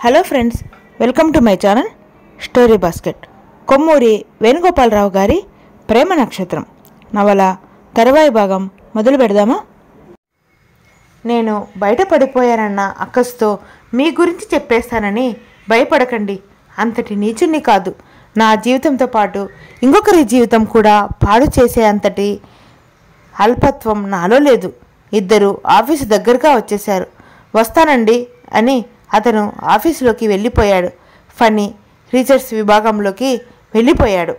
hello friends welcome to my channel story basket Kommuri Venugopalarao గారి ప్రేమ నక్షత్రం నవల తరువాయి భాగం మొదలు పెడదామా నేను బయట పడిపోయానన్న అక్కస్తో మీ గురించి చెప్పేస్తానని భయపడకండి అంతటి నీచుణ్ణి కాదు నా జీవితంతో పాటు ఇంకొకరి జీవితం కూడా పాడు చేసే అంతటి అల్పత్వం నాలో లేదు ఇద్దరు ఆఫీసు దగ్గరగా వచ్చేశారు వస్తానండి అని అతను ఆఫీసులోకి వెళ్ళిపోయాడు ఫనీ రీసెర్చ్ విభాగంలోకి వెళ్ళిపోయాడు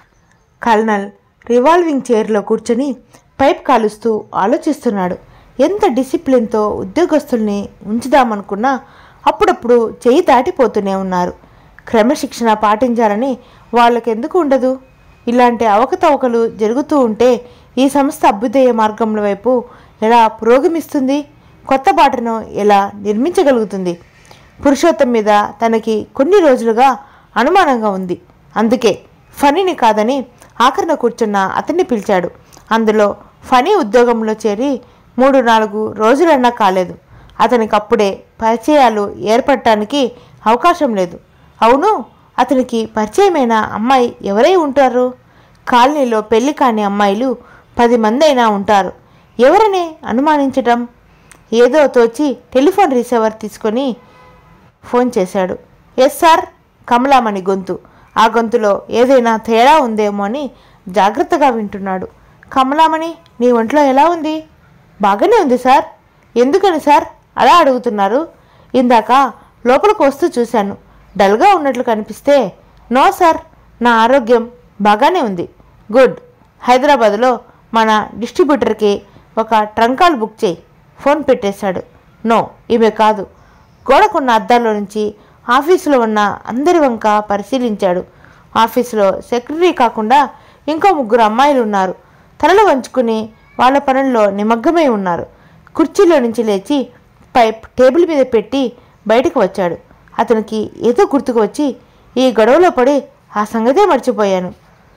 కల్నల్ రివాల్వింగ్ చైర్లో కూర్చొని పైప్ కాలుస్తూ ఆలోచిస్తున్నాడు ఎంత డిసిప్లిన్తో ఉద్యోగస్తుల్ని ఉంచుదామనుకున్నా అప్పుడప్పుడు చేయి దాటిపోతూనే ఉన్నారు క్రమశిక్షణ పాటించాలని వాళ్ళకెందుకు ఉండదు ఇలాంటి అవకతవకలు జరుగుతూ ఉంటే ఈ సంస్థ అభ్యుదయ మార్గంలో వైపు ఎలా పురోగమిస్తుంది కొత్త బాటను ఎలా నిర్మించగలుగుతుంది పురుషోత్తం మీద తనకి కొన్ని రోజులుగా అనుమానంగా ఉంది అందుకే ఫనీని కాదని ఆఖరణ కూర్చున్న అతన్ని పిలిచాడు అందులో ఫనీ ఉద్యోగంలో చేరి మూడు నాలుగు రోజులన్నా కాలేదు అతనికి అప్పుడే పరిచయాలు ఏర్పడటానికి అవకాశం లేదు అవును అతనికి పరిచయమైన అమ్మాయి ఎవరై ఉంటారు కాలనీలో పెళ్లి కాని అమ్మాయిలు పది మంది అయినా ఉంటారు ఎవరని అనుమానించటం ఏదో తోచి టెలిఫోన్ రిసీవర్ తీసుకొని ఫోన్ చేశాడు ఎస్ సార్ కమలామణి గొంతు ఆ గొంతులో ఏదైనా తేడా ఉందేమో అని జాగ్రత్తగా వింటున్నాడు కమలామణి నీ ఒంట్లో ఎలా ఉంది బాగానే ఉంది సార్ ఎందుకని సార్ అలా అడుగుతున్నారు ఇందాక లోపలికి వస్తూ చూశాను డల్గా ఉన్నట్లు కనిపిస్తే నో సార్ నా ఆరోగ్యం బాగానే ఉంది గుడ్ హైదరాబాద్లో మన డిస్ట్రిబ్యూటర్కి ఒక ట్రంకాల్ బుక్ చేయి ఫోన్ పెట్టేశాడు నో ఈమె కాదు గోడకున్న అద్దాల్లో నుంచి ఆఫీసులో ఉన్న అందరి వంక పరిశీలించాడు ఆఫీసులో సెక్రటరీ కాకుండా ఇంకో ముగ్గురు అమ్మాయిలు ఉన్నారు తలలు వంచుకుని వాళ్ళ పనుల్లో నిమగ్నమై ఉన్నారు కుర్చీలో నుంచి లేచి పైప్ టేబుల్ మీద పెట్టి బయటకు వచ్చాడు అతనికి ఏదో గుర్తుకు వచ్చి ఈ గొడవలో పడి ఆ సంగతే మర్చిపోయాను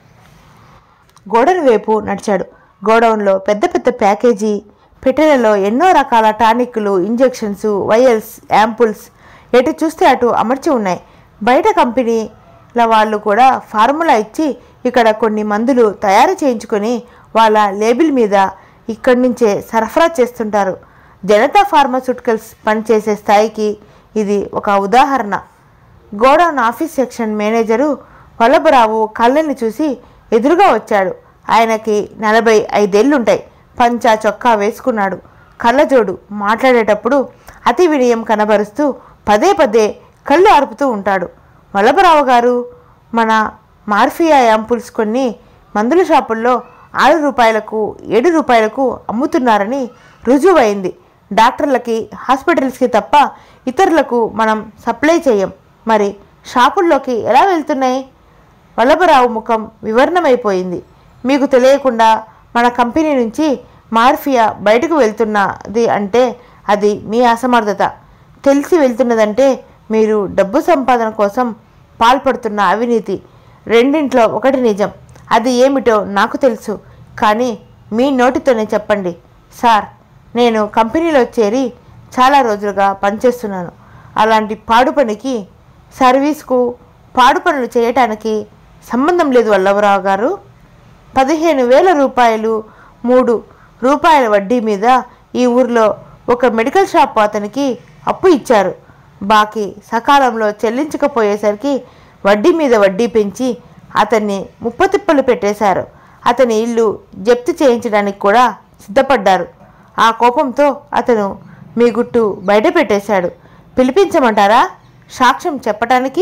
గోడౌన్ వైపు నడిచాడు గోడౌన్లో పెద్ద పెద్ద ప్యాకేజీ పెట్టెలలో ఎన్నో రకాల టానిక్లు ఇంజెక్షన్స్ వైల్స్ యాంపుల్స్ ఎటు చూస్తే అటు అమర్చి ఉన్నాయి బయట కంపెనీల వాళ్ళు కూడా ఫార్ములా ఇచ్చి ఇక్కడ కొన్ని మందులు తయారు చేయించుకొని వాళ్ళ లేబుల్ మీద ఇక్కడి నుంచే సరఫరా చేస్తుంటారు జనతా ఫార్మాస్యూటికల్స్ పనిచేసే స్థాయికి ఇది ఒక ఉదాహరణ godown office section manager Vallabharao కళ్ళని చూసి ఎదురుగా వచ్చాడు ఆయనకి నలభై ఐదేళ్లుంటాయి పంచా చొక్కా వేసుకున్నాడు కళ్ళజోడు మాట్లాడేటప్పుడు అతి వినయం కనబరుస్తూ పదే పదే కళ్ళు అరుపుతూ ఉంటాడు వల్లభరావు గారు మన మార్ఫియా యాంపుల్స్ కొన్ని మందుల షాపుల్లో ఆరు రూపాయలకు ఏడు రూపాయలకు అమ్ముతున్నారని రుజువైంది డాక్టర్లకి హాస్పిటల్స్కి తప్ప ఇతరులకు మనం సప్లై చేయం మరి షాపుల్లోకి ఎలా వెళ్తున్నాయి వల్లభరావు ముఖం వివరణమైపోయింది మీకు తెలియకుండా మన కంపెనీ నుంచి మార్ఫియా బయటకు వెళ్తున్నది అంటే అది మీ అసమర్థత తెలిసి వెళ్తున్నదంటే మీరు డబ్బు సంపాదన కోసం పాల్పడుతున్న అవినీతి రెండింట్లో ఒకటి నిజం అది ఏమిటో నాకు తెలుసు కానీ మీ నోటితోనే చెప్పండి సార్ నేను కంపెనీలో చేరి చాలా రోజులుగా పనిచేస్తున్నాను అలాంటి పాడు పనికి సర్వీస్కు పాడు పనులు చేయటానికి సంబంధం లేదు వల్లభరావు గారు పదిహేను వేల రూపాయలు మూడు రూపాయల వడ్డీ మీద ఈ ఊర్లో ఒక మెడికల్ షాప్ అతనికి అప్పు ఇచ్చారు బాకీ సకాలంలో చెల్లించకపోయేసరికి వడ్డీ మీద వడ్డీ పెంచి అతన్ని ముప్పతిప్పలు పెట్టేశారు అతని ఇల్లు జప్తు చేయించడానికి కూడా సిద్ధపడ్డారు ఆ కోపంతో అతను మీ గుట్టు బయట పెట్టేశాడు పిలిపించమంటారా సాక్ష్యం చెప్పటానికి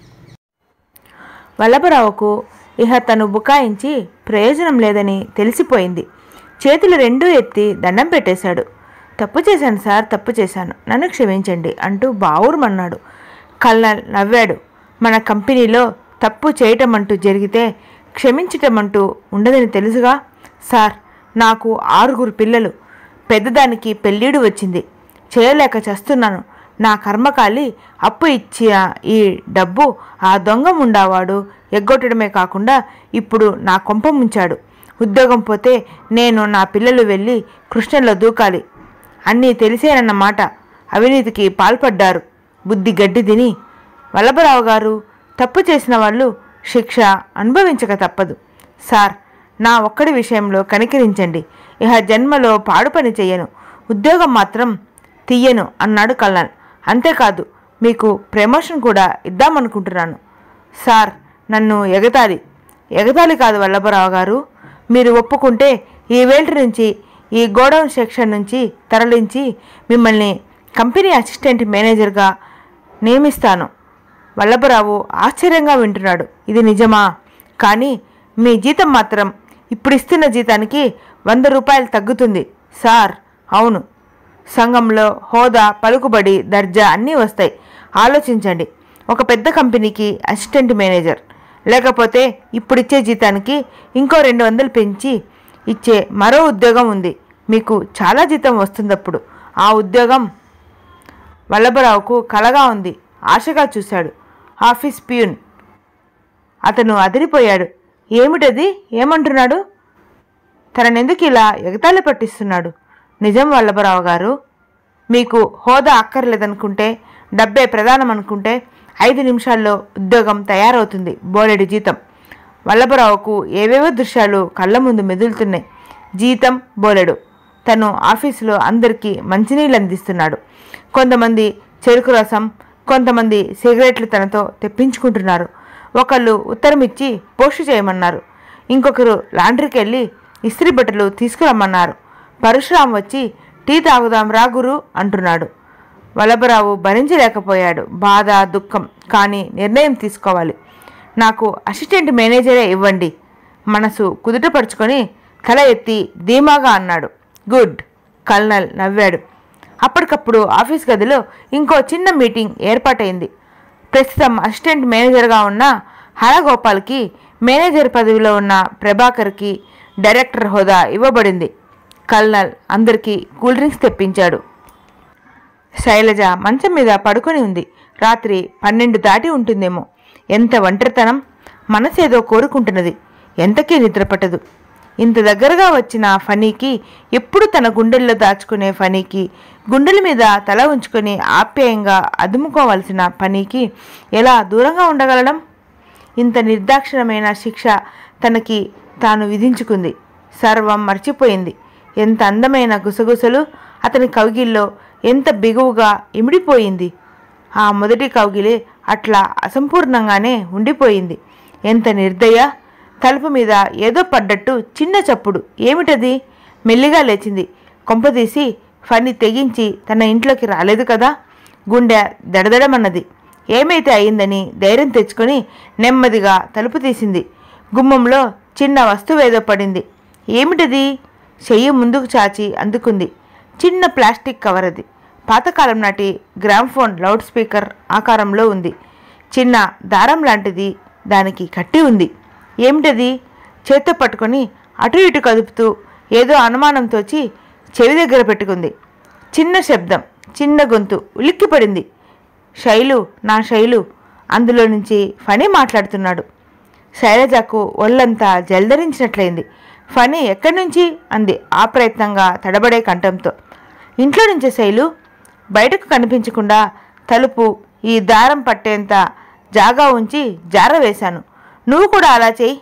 వల్లభరావుకు ఇహ తను బుకాయించి ప్రయోజనం లేదని తెలిసిపోయింది చేతులు రెండూ ఎత్తి దండం పెట్టేశాడు తప్పు చేశాను సార్ తప్పు చేశాను నన్ను క్షమించండి అంటూ బావురమన్నాడు కల్నల్ నవ్వాడు మన కంపెనీలో తప్పు చేయటం అంటూ జరిగితే క్షమించటం అంటూ ఉండదని తెలుసుగా సార్ నాకు ఆరుగురు పిల్లలు పెద్దదానికి పెళ్ళిడు వచ్చింది చేయలేక చేస్తున్నాను నా కర్మకాలి అప్పు ఇచ్చిన ఈ డబ్బు ఆ దొంగ ముండావాడు ఎగ్గొట్టడమే కాకుండా ఇప్పుడు నా కొంప ముంచాడు ఉద్యోగం పోతే నేను నా పిల్లలు వెళ్ళి కృష్ణలో దూకాలి అన్నీ తెలిసేనన్నమాట అవినీతికి పాల్పడ్డారు బుద్ధి గడ్డి తిని వల్లభరావు గారు తప్పు చేసిన వాళ్ళు శిక్ష అనుభవించక తప్పదు సార్ నా ఒక్కడి విషయంలో కనికరించండి ఇహ జన్మలో పాడు పని చెయ్యను ఉద్యోగం మాత్రం తీయను అన్నాడు కల్నల్ అంతేకాదు మీకు ప్రమోషన్ కూడా ఇద్దామనుకుంటున్నాను సార్ నన్ను ఎగతాళి ఎగతాళి కాదు వల్లభరావు గారు మీరు ఒప్పుకుంటే ఈ వేల్ట్ నుంచి ఈ గోడౌన్ సెక్షన్ నుంచి తరలించి మిమ్మల్ని కంపెనీ అసిస్టెంట్ మేనేజర్గా నియమిస్తాను వల్లభరావు ఆశ్చర్యంగా వింటున్నాడు ఇది నిజమా కానీ మీ జీతం మాత్రం ఇప్పుడు ఇస్తున్న జీతానికి వంద రూపాయలు తగ్గుతుంది సార్ అవును సంఘంలో హోదా పలుకుబడి దర్జా అన్నీ వస్తాయి ఆలోచించండి ఒక పెద్ద కంపెనీకి అసిస్టెంట్ మేనేజర్ లేకపోతే ఇప్పుడిచ్చే జీతానికి ఇంకో రెండు వందలు పెంచి ఇచ్చే మరో ఉద్యోగం ఉంది మీకు చాలా జీతం వస్తుందప్పుడు ఆ ఉద్యోగం వల్లభరావుకు కలగా ఉంది ఆశగా చూశాడు ఆఫీస్ ప్యూన్ అతను అదిరిపోయాడు ఏమిటది ఏమంటున్నాడు తననెందుకు ఇలా ఎగతాళి పట్టిస్తున్నాడు నిజం వల్లభరావు గారు మీకు హోదా అక్కర్లేదనుకుంటే డబ్బే ప్రధానం అనుకుంటే ఐదు నిమిషాల్లో ఉద్యోగం తయారవుతుంది బోలెడు జీతం వల్లభరావుకు ఏవేవో దృశ్యాలు కళ్ళ ముందు మెదులుతున్నాయి జీతం బోలెడు తను ఆఫీసులో అందరికీ మంచినీళ్ళు అందిస్తున్నాడు కొంతమంది చెరుకు రసం కొంతమంది సిగరెట్లు తనతో తెప్పించుకుంటున్నారు ఒకళ్ళు ఉత్తరం ఇచ్చి పోస్ట్ చేయమన్నారు ఇంకొకరు లాండ్రీకి వెళ్ళి ఇస్త్రీ బట్టలు తీసుకురమ్మన్నారు పరశురాం వచ్చి టీ తాగుదాం రా గురు అంటున్నాడు వల్లభరావు భరించలేకపోయాడు బాధ దుఃఖం కానీ నిర్ణయం తీసుకోవాలి నాకు అసిస్టెంట్ మేనేజరే ఇవ్వండి మనసు కుదుటపరుచుకొని తల ఎత్తి ధీమాగా అన్నాడు గుడ్ కల్నల్ నవ్వాడు అప్పటికప్పుడు ఆఫీస్ గదిలో ఇంకో చిన్న మీటింగ్ ఏర్పాటైంది ప్రస్తుతం అసిస్టెంట్ మేనేజర్గా ఉన్న హరగోపాల్కి మేనేజర్ పదవిలో ఉన్న ప్రభాకర్కి డైరెక్టర్ హోదా ఇవ్వబడింది కల్నల్ అందరికీ కూల్ డ్రింక్స్ తెప్పించాడు శైలజ మంచం మీద పడుకొని ఉంది రాత్రి పన్నెండు దాటి ఉంటుందేమో ఎంత ఒంటరితనం మనసేదో కోరుకుంటున్నది ఎంతకీ నిద్ర పట్టదు ఇంత దగ్గరగా వచ్చిన ఫనీకి ఎప్పుడు తన గుండెల్లో దాచుకునే ఫనీకి గుండెల మీద తల ఉంచుకొని ఆప్యాయంగా అదుముకోవలసిన పనీకి ఎలా దూరంగా ఉండగలడం ఇంత నిర్దాక్షిణమైన శిక్ష తనకి తాను విధించుకుంది సర్వం మర్చిపోయింది ఎంత అందమైన గుసగుసలు అతని కౌగిల్లో ఎంత బిగువుగా ఇమిడిపోయింది ఆ మొదటి కౌగిలి అట్లా అసంపూర్ణంగానే ఉండిపోయింది ఎంత నిర్దయ తలుపు మీద ఏదో పడ్డట్టు చిన్న చప్పుడు ఏమిటది మెల్లిగా లేచింది కొంపదీసి ఫని తెగించి తన ఇంట్లోకి రాలేదు కదా గుండె దడదడమన్నది ఏమైతే అయిందని ధైర్యం తెచ్చుకొని నెమ్మదిగా తలుపు తీసింది గుమ్మంలో చిన్న వస్తువేదో పడింది ఏమిటది చెయ్యి ముందుకు చాచి అందుకుంది చిన్న ప్లాస్టిక్ కవర్ అది పాతకాలం నాటి గ్రామ్ఫోన్ లౌడ్ స్పీకర్ ఆకారంలో ఉంది చిన్న దారం లాంటిది దానికి కట్టి ఉంది ఏమిటది చేత్తో పట్టుకొని అటు ఇటు కదుపుతూ ఏదో అనుమానం తోచి చెవి దగ్గర పెట్టుకుంది చిన్న శబ్దం చిన్న గొంతు ఉలిక్కిపడింది శైలు నా శైలు అందులో నుంచి ఫణి మాట్లాడుతున్నాడు శైలజకు ఒళ్ళంతా జల్దరించినట్లయింది ఫణి ఎక్కడి నుంచి అంది ఆప్రయత్నంగా తడబడే కంఠంతో ఇంట్లో నుంచి శైలు బయటకు కనిపించకుండా తలుపు ఈ దారం పట్టేంత జాగా ఉంచి జార వేశాను నువ్వు కూడా అలా చేయి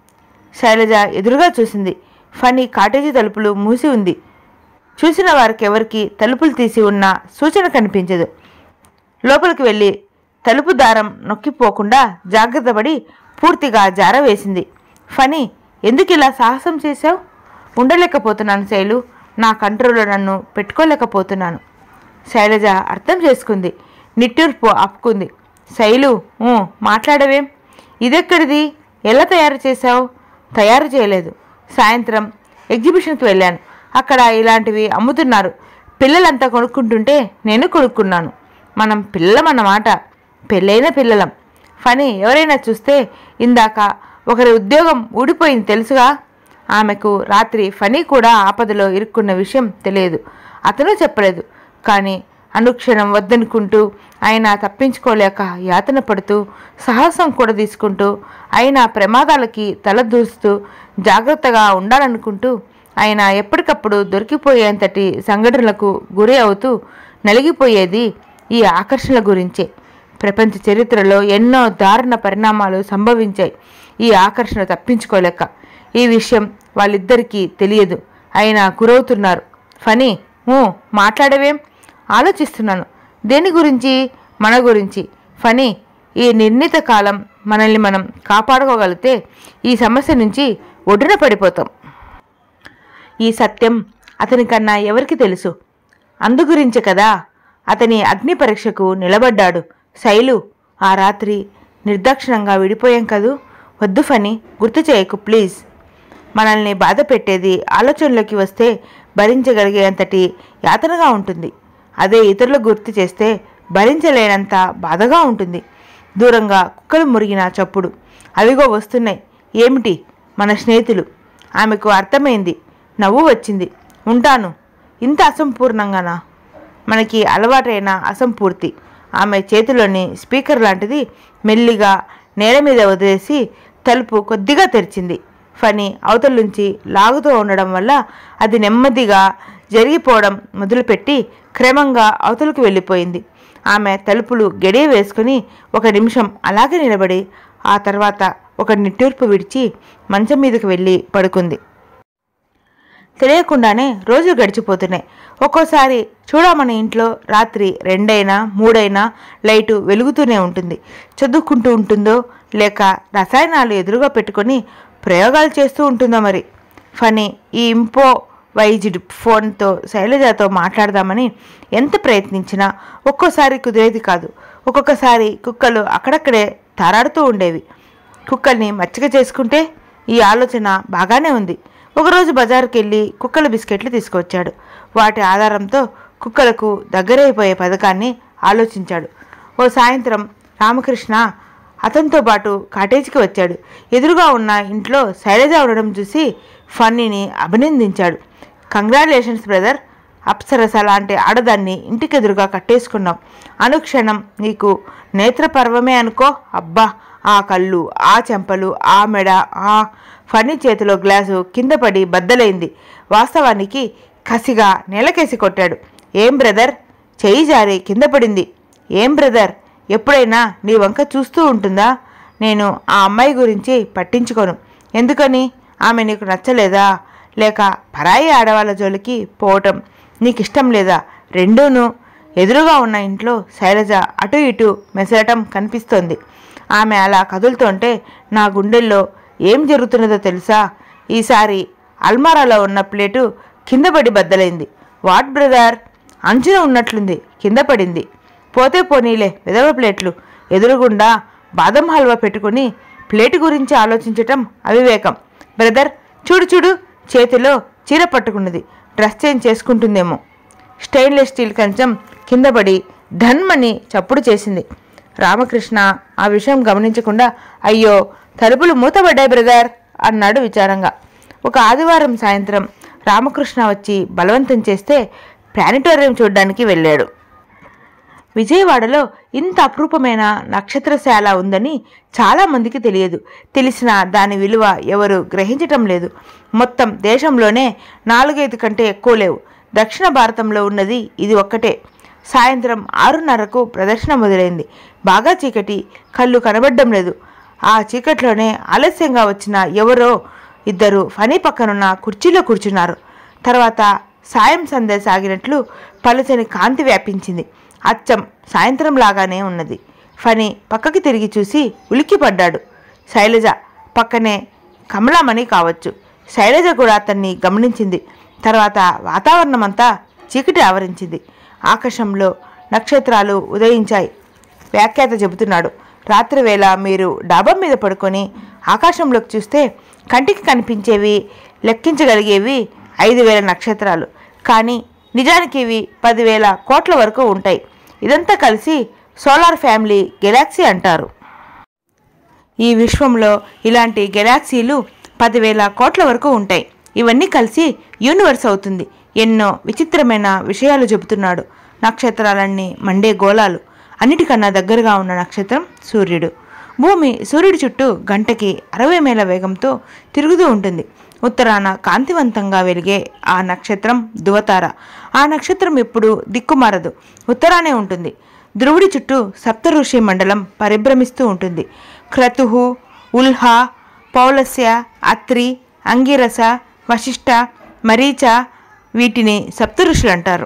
శైలజ ఎదురుగా చూసింది ఫణి కాటేజీ తలుపులు మూసి ఉంది చూసిన వారికి ఎవరికి తలుపులు తీసి ఉన్న సూచన కనిపించదు లోపలికి వెళ్ళి తలుపు దారం నొక్కిపోకుండా జాగ్రత్తపడి పూర్తిగా జార వేసింది ఫనీ ఎందుకు ఇలా సాహసం చేశావు ఉండలేకపోతున్నాను శైలు నా కంట్రోల్లో నన్ను పెట్టుకోలేకపోతున్నాను శైలజ అర్థం చేసుకుంది నిట్టూర్పు ఆపుకుంది శైలు ఊ, మాట్లాడవేం ఇదెక్కడిది ఎలా తయారు చేశావు తయారు చేయలేదు సాయంత్రం ఎగ్జిబిషన్కి వెళ్ళాను అక్కడ ఇలాంటివి అమ్ముతున్నారు పిల్లలంతా కొనుక్కుంటుంటే నేను కొనుక్కున్నాను మనం పిల్లలం అన్నమాట పెళ్ళైన పిల్లలం ఫనీ ఎవరైనా చూస్తే ఇందాక ఒకరి ఉద్యోగం ఊడిపోయింది తెలుసుగా ఆమెకు రాత్రి ఫనీ కూడా ఆపదలో ఇరుక్కున్న విషయం తెలియదు అతను చెప్పలేదు కానీ అనుక్షణం వద్దనుకుంటూ ఆయన తప్పించుకోలేక యాతన పడుతూ సాహసం కూడా తీసుకుంటూ ఆయన ప్రమాదాలకి తల దూస్తూ జాగ్రత్తగా ఉండాలనుకుంటూ ఆయన ఎప్పటికప్పుడు దొరికిపోయేంతటి సంఘటనలకు గురి అవుతూ నలిగిపోయేది ఈ ఆకర్షణల గురించే ప్రపంచ చరిత్రలో ఎన్నో దారుణ పరిణామాలు సంభవించాయి ఈ ఆకర్షణ తప్పించుకోలేక ఈ విషయం వాళ్ళిద్దరికీ తెలియదు అయినా గురవుతున్నారు ఫనీ ఊ మాట్లాడవేం ఆలోచిస్తున్నాను దేని గురించి మన గురించి ఫనీ ఈ నిర్ణీత కాలం మనల్ని మనం కాపాడుకోగలిగితే ఈ సమస్య నుంచి ఒడ్డున పడిపోతాం ఈ సత్యం అతని కన్నా ఎవరికి తెలుసు అందుగురించే కదా అతని అగ్ని పరీక్షకు నిలబడ్డాడు శైలు ఆ రాత్రి నిర్దాక్షిణంగా విడిపోయాం కదూ వద్దు ఫని గుర్తు చేయకు ప్లీజ్ మనల్ని బాధ పెట్టేది ఆలోచనలోకి వస్తే భరించగలిగేంతటి యాతనగా ఉంటుంది అదే ఇతరులకు గుర్తు చేస్తే భరించలేనంత బాధగా ఉంటుంది దూరంగా కుక్కలు మురిగిన చప్పుడు అవిగో వస్తున్నాయి ఏమిటి మన స్నేహితులు ఆమెకు అర్థమైంది నవ్వు వచ్చింది ఉంటాను ఇంత అసంపూర్ణంగానా మనకి అలవాటైన అసంపూర్తి ఆమె చేతిలోని స్పీకర్ లాంటిది మెల్లిగా నేల మీద వదిలేసి తలుపు కొద్దిగా తెరిచింది ఫని అవతల నుంచి లాగుతూ ఉండడం వల్ల అది నెమ్మదిగా జరిగిపోవడం మొదలుపెట్టి క్రమంగా అవతలకు వెళ్ళిపోయింది ఆమె తలుపులు గడియ వేసుకుని ఒక నిమిషం అలాగే నిలబడి ఆ తర్వాత ఒక నిట్టూర్పు విడిచి మంచం మీదకి వెళ్ళి పడుకుంది తెలియకుండానే రోజులు గడిచిపోతున్నాయి ఒక్కోసారి చూడమని ఇంట్లో రాత్రి రెండైనా మూడైనా లైటు వెలుగుతూనే ఉంటుంది చదువుకుంటూ ఉంటుందో లేక రసాయనాలు ఎదురుగా పెట్టుకొని ప్రయోగాలు చేస్తూ ఉంటుందో మరి ఫనీ ఈ ఇంపో వైజ్డ్ ఫోన్తో శైలజతో మాట్లాడదామని ఎంత ప్రయత్నించినా ఒక్కోసారి కుదిరేది కాదు ఒక్కొక్కసారి కుక్కలు అక్కడక్కడే తారాడుతూ ఉండేవి కుక్కల్ని మచ్చిక చేసుకుంటే ఈ ఆలోచన బాగానే ఉంది ఒకరోజు బజారుకి వెళ్ళి కుక్కల బిస్కెట్లు తీసుకొచ్చాడు వాటి ఆధారంతో కుక్కలకు దగ్గరైపోయే పథకాన్ని ఆలోచించాడు ఓ సాయంత్రం రామకృష్ణ అతనితో పాటు కాటేజీకి వచ్చాడు ఎదురుగా ఉన్న ఇంట్లో శైలజ ఉండడం చూసి ఫన్నీని అభినందించాడు కంగ్రాచులేషన్స్ బ్రదర్ అప్సరస లాంటి ఆడదాన్ని ఇంటికెదురుగా కట్టేసుకున్నాం అనుక్షణం నీకు నేత్రపర్వమే అనుకో అబ్బా ఆ కళ్ళు ఆ చెంపలు ఆ మెడ ఆ ఫణి చేతిలో గ్లాసు కింద పడి బద్దలైంది వాస్తవానికి కసిగా నేలకేసి కొట్టాడు ఏం బ్రదర్ చెయ్యి జారి కింద పడింది ఏం బ్రదర్ ఎప్పుడైనా నీ వంక చూస్తూ ఉంటుందా నేను ఆ అమ్మాయి గురించి పట్టించుకోను ఎందుకని ఆమె నీకు నచ్చలేదా లేక పరాయి ఆడవాళ్ళ జోలికి పోవటం నీకు ఇష్టం లేదా రెండూను ఎదురుగా ఉన్న ఇంట్లో శైలజ అటు ఇటు మెసలటం కనిపిస్తోంది ఆమె అలా కదులుతుంటే నా గుండెల్లో ఏం జరుగుతున్నదో తెలుసా ఈసారి అల్మారాలో ఉన్న ప్లేటు కింద పడి బద్దలైంది వాట్ బ్రదర్ అంచున ఉన్నట్లుంది కింద పడింది పోతే పోనీలే విధవ ప్లేట్లు ఎదురుగుండా బాదం హల్వా పెట్టుకుని ప్లేటు గురించి ఆలోచించటం అవివేకం బ్రదర్ చూడు చూడు చేతిలో చీర పట్టుకున్నది డ్రెస్ చేంజ్ చేసుకుంటుందేమో స్టెయిన్లెస్ స్టీల్ కంచం కింద పడి ధన్మని చప్పుడు చేసింది రామకృష్ణ ఆ విషయం గమనించకుండా అయ్యో తలుపులు మూతబడ్డాయి బ్రదర్ అన్నాడు విచారంగా ఒక ఆదివారం సాయంత్రం రామకృష్ణ వచ్చి బలవంతం చేస్తే ప్లానిటోరియం చూడడానికి వెళ్ళాడు విజయవాడలో ఇంత అపురూపమైన నక్షత్రశాల ఉందని చాలామందికి తెలియదు తెలిసిన దాని విలువ ఎవరు గ్రహించటం లేదు మొత్తం దేశంలోనే నాలుగైదు కంటే ఎక్కువ లేవు దక్షిణ భారతంలో ఉన్నది ఇది ఒక్కటే సాయంత్రం ఆరున్నరకు ప్రదర్శన మొదలైంది బాగా చీకటి కళ్ళు కనబడడం లేదు ఆ చీకట్లోనే ఆలస్యంగా వచ్చిన ఎవరో ఇద్దరు ఫనీ పక్కనున్న కుర్చీలో కూర్చున్నారు తర్వాత సాయం సందే సాగినట్లు పలుచని కాంతి వ్యాపించింది అచ్చం సాయంత్రం లాగానే ఉన్నది ఫణి పక్కకి తిరిగి చూసి ఉలిక్కిపడ్డాడు శైలజ పక్కనే కమలామణి కావచ్చు శైలజ కూడా అతన్ని గమనించింది తర్వాత వాతావరణం అంతా చీకటి ఆవరించింది ఆకాశంలో నక్షత్రాలు ఉదయించాయి వ్యాఖ్యాత చెబుతున్నాడు రాత్రివేళ మీరు డాబా మీద పడుకొని ఆకాశంలోకి చూస్తే కంటికి కనిపించేవి లెక్కించగలిగేవి ఐదు వేల నక్షత్రాలు కానీ నిజానికి ఇవి పదివేల కోట్ల వరకు ఉంటాయి ఇదంతా కలిసి సోలార్ ఫ్యామిలీ గెలాక్సీ అంటారు ఈ విశ్వంలో ఇలాంటి గెలాక్సీలు పదివేల కోట్ల వరకు ఉంటాయి ఇవన్నీ కలిసి యూనివర్స్ అవుతుంది ఎన్నో విచిత్రమైన విషయాలు చెబుతున్నాడు నక్షత్రాలన్నీ మండే గోళాలు అన్నిటికన్నా దగ్గరగా ఉన్న నక్షత్రం సూర్యుడు భూమి సూర్యుడి చుట్టూ గంటకి అరవై మైల వేగంతో తిరుగుతూ ఉంటుంది ఉత్తరాన కాంతివంతంగా వెలిగే ఆ నక్షత్రం ధృవతార ఆ నక్షత్రం ఎప్పుడు దిక్కుమారదు ఉత్తరానే ఉంటుంది ధ్రువుడి చుట్టూ సప్తఋషి మండలం పరిభ్రమిస్తూ ఉంటుంది క్రతుహు ఉల్హ పౌలస్య అత్రి అంగిరస వశిష్ఠ మరీచ వీటిని సప్తఋషులు అంటారు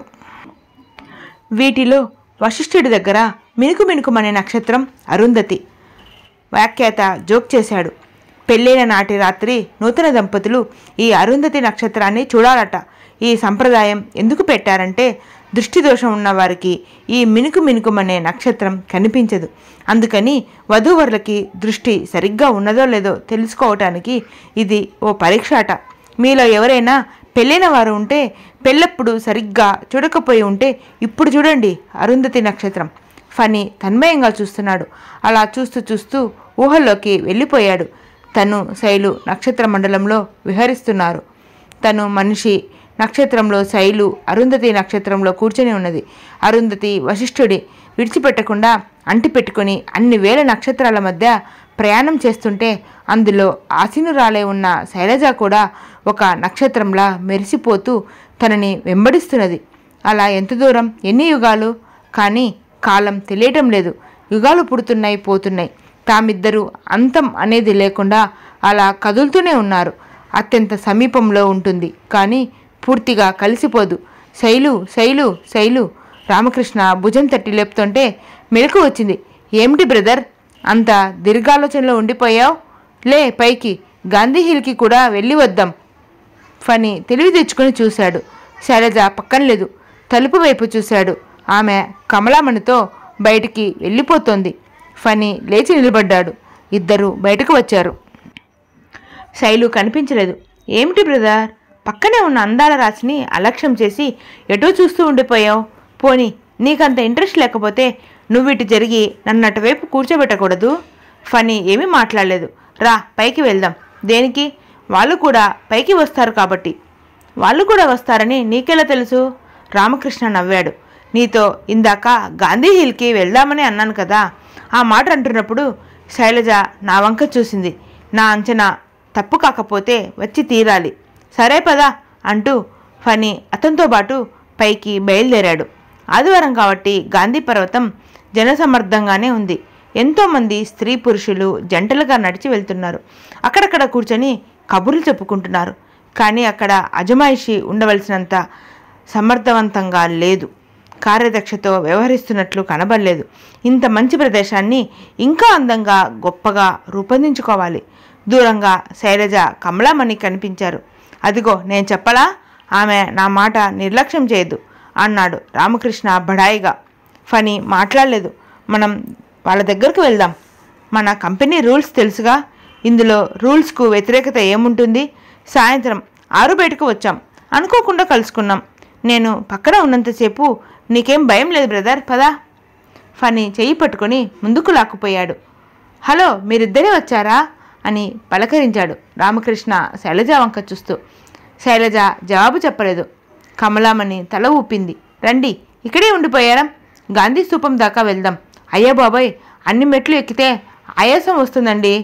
వీటిలో వశిష్ఠుడి దగ్గర మినుకు మినుకుమనే నక్షత్రం అరుంధతి వ్యాఖ్యాత జోక్ చేశాడు పెళ్ళైన నాటి రాత్రి నూతన దంపతులు ఈ అరుంధతి నక్షత్రాన్ని చూడాలట ఈ సంప్రదాయం ఎందుకు పెట్టారంటే దృష్టి దోషం ఉన్న వారికి ఈ మినుకు మినుకుమనే నక్షత్రం కనిపించదు అందుకని వధూవరులకి దృష్టి సరిగ్గా ఉన్నదో లేదో తెలుసుకోవటానికి ఇది ఓ పరీక్ష అట మీలో ఎవరైనా పెళ్ళైన వారు ఉంటే పెళ్ళప్పుడు సరిగ్గా చూడకపోయి ఉంటే ఇప్పుడు చూడండి అరుంధతి నక్షత్రం ఫనీ తన్మయంగా చూస్తున్నాడు అలా చూస్తూ చూస్తూ ఊహల్లోకి వెళ్ళిపోయాడు తను శైలు నక్షత్ర మండలంలో విహరిస్తున్నారు తను మనిషి నక్షత్రంలో శైలు అరుంధతి నక్షత్రంలో కూర్చొని ఉన్నది అరుంధతి వశిష్ఠుడి విడిచిపెట్టకుండా అంటిపెట్టుకుని అన్ని వేల నక్షత్రాల మధ్య ప్రయాణం చేస్తుంటే అందులో ఆసీనురాలే ఉన్న శైలజ కూడా ఒక నక్షత్రంలా మెరిసిపోతూ తనని వెంబడిస్తున్నది అలా ఎంత దూరం ఎన్ని యుగాలు కానీ కాలం తెలియటం లేదు యుగాలు పుడుతున్నాయి పోతున్నాయి తామిద్దరూ అంతం అనేది లేకుండా అలా కదులుతూనే ఉన్నారు అత్యంత సమీపంలో ఉంటుంది కానీ పూర్తిగా కలిసిపోదు శైలు శైలు శైలు రామకృష్ణ భుజం తట్టి లేపుతుంటే మెలకు వచ్చింది ఏమిటి బ్రదర్ అంత దీర్ఘాలోచనలో ఉండిపోయావు లే పైకి గాంధీ హిల్కి కూడా వెళ్ళి వద్దాం ఫని తెలివి తెచ్చుకొని చూశాడు శైలజ పక్కన లేదు తలుపు వైపు చూశాడు ఆమె కమలామణితో బయటికి వెళ్ళిపోతోంది ఫని లేచి నిలబడ్డాడు ఇద్దరు బయటకు వచ్చారు శైలు కనిపించలేదు ఏమిటి బ్రదర్ పక్కనే ఉన్న అందాల రాశిని అలక్ష్యం చేసి ఎటో చూస్తూ ఉండిపోయావు పోని నీకంత ఇంట్రెస్ట్ లేకపోతే నువ్వు ఇటు జరిగి నన్ను అటువైపు కూర్చోబెట్టకూడదు ఫనీ ఏమీ మాట్లాడలేదు రా పైకి వెళ్దాం దేనికి వాళ్ళు కూడా పైకి వస్తారు కాబట్టి వాళ్ళు కూడా వస్తారని నీకెలా తెలుసు రామకృష్ణ నవ్వాడు నీతో ఇందాక గాంధీ హిల్కి వెళ్దామని అన్నాను కదా ఆ మాట అంటున్నప్పుడు శైలజ నా వంక చూసింది నా అంచనా తప్పు కాకపోతే వచ్చి తీరాలి సరే పదా అంటూ ఫనీ అతనితో పాటు పైకి బయలుదేరాడు ఆదివారం కాబట్టి గాంధీ పర్వతం జనసమర్థంగానే ఉంది ఎంతోమంది స్త్రీ పురుషులు జంటలుగా నడిచి వెళ్తున్నారు అక్కడక్కడ కూర్చొని కబుర్లు చెప్పుకుంటున్నారు కానీ అక్కడ అజమాయిషి ఉండవలసినంత సమర్థవంతంగా లేదు కార్యదక్షతో వ్యవహరిస్తున్నట్లు కనబడలేదు ఇంత మంచి ప్రదేశాన్ని ఇంకా అందంగా గొప్పగా రూపొందించుకోవాలి దూరంగా శైలజ కమలామణి కనిపించారు అదిగో నేను చెప్పలా ఆమె నా మాట నిర్లక్ష్యం చేయదు అన్నాడు రామకృష్ణ బడాయిగా ఫనీ మాట్లాడలేదు మనం వాళ్ళ దగ్గరకు వెళ్దాం మన కంపెనీ రూల్స్ తెలుసుగా ఇందులో రూల్స్కు వ్యతిరేకత ఏముంటుంది సాయంత్రం ఆరు బయటకు వచ్చాం అనుకోకుండా కలుసుకున్నాం నేను పక్కన ఉన్నంతసేపు నీకేం భయం లేదు బ్రదర్ పదా ఫనీ చెయ్యి పట్టుకొని ముందుకు లాక్కుపోయాడు హలో మీరిద్దరే వచ్చారా అని పలకరించాడు రామకృష్ణ శైలజ వంక చూస్తూ శైలజ జవాబు చెప్పలేదు కమలామణి తల ఊపింది రండి ఇక్కడే ఉండిపోయారా గాంధీ స్తూపం దాకా వెళ్దాం అయ్యా బాబాయ్ అన్ని మెట్లు ఎక్కితే ఆయాసం వస్తుందండి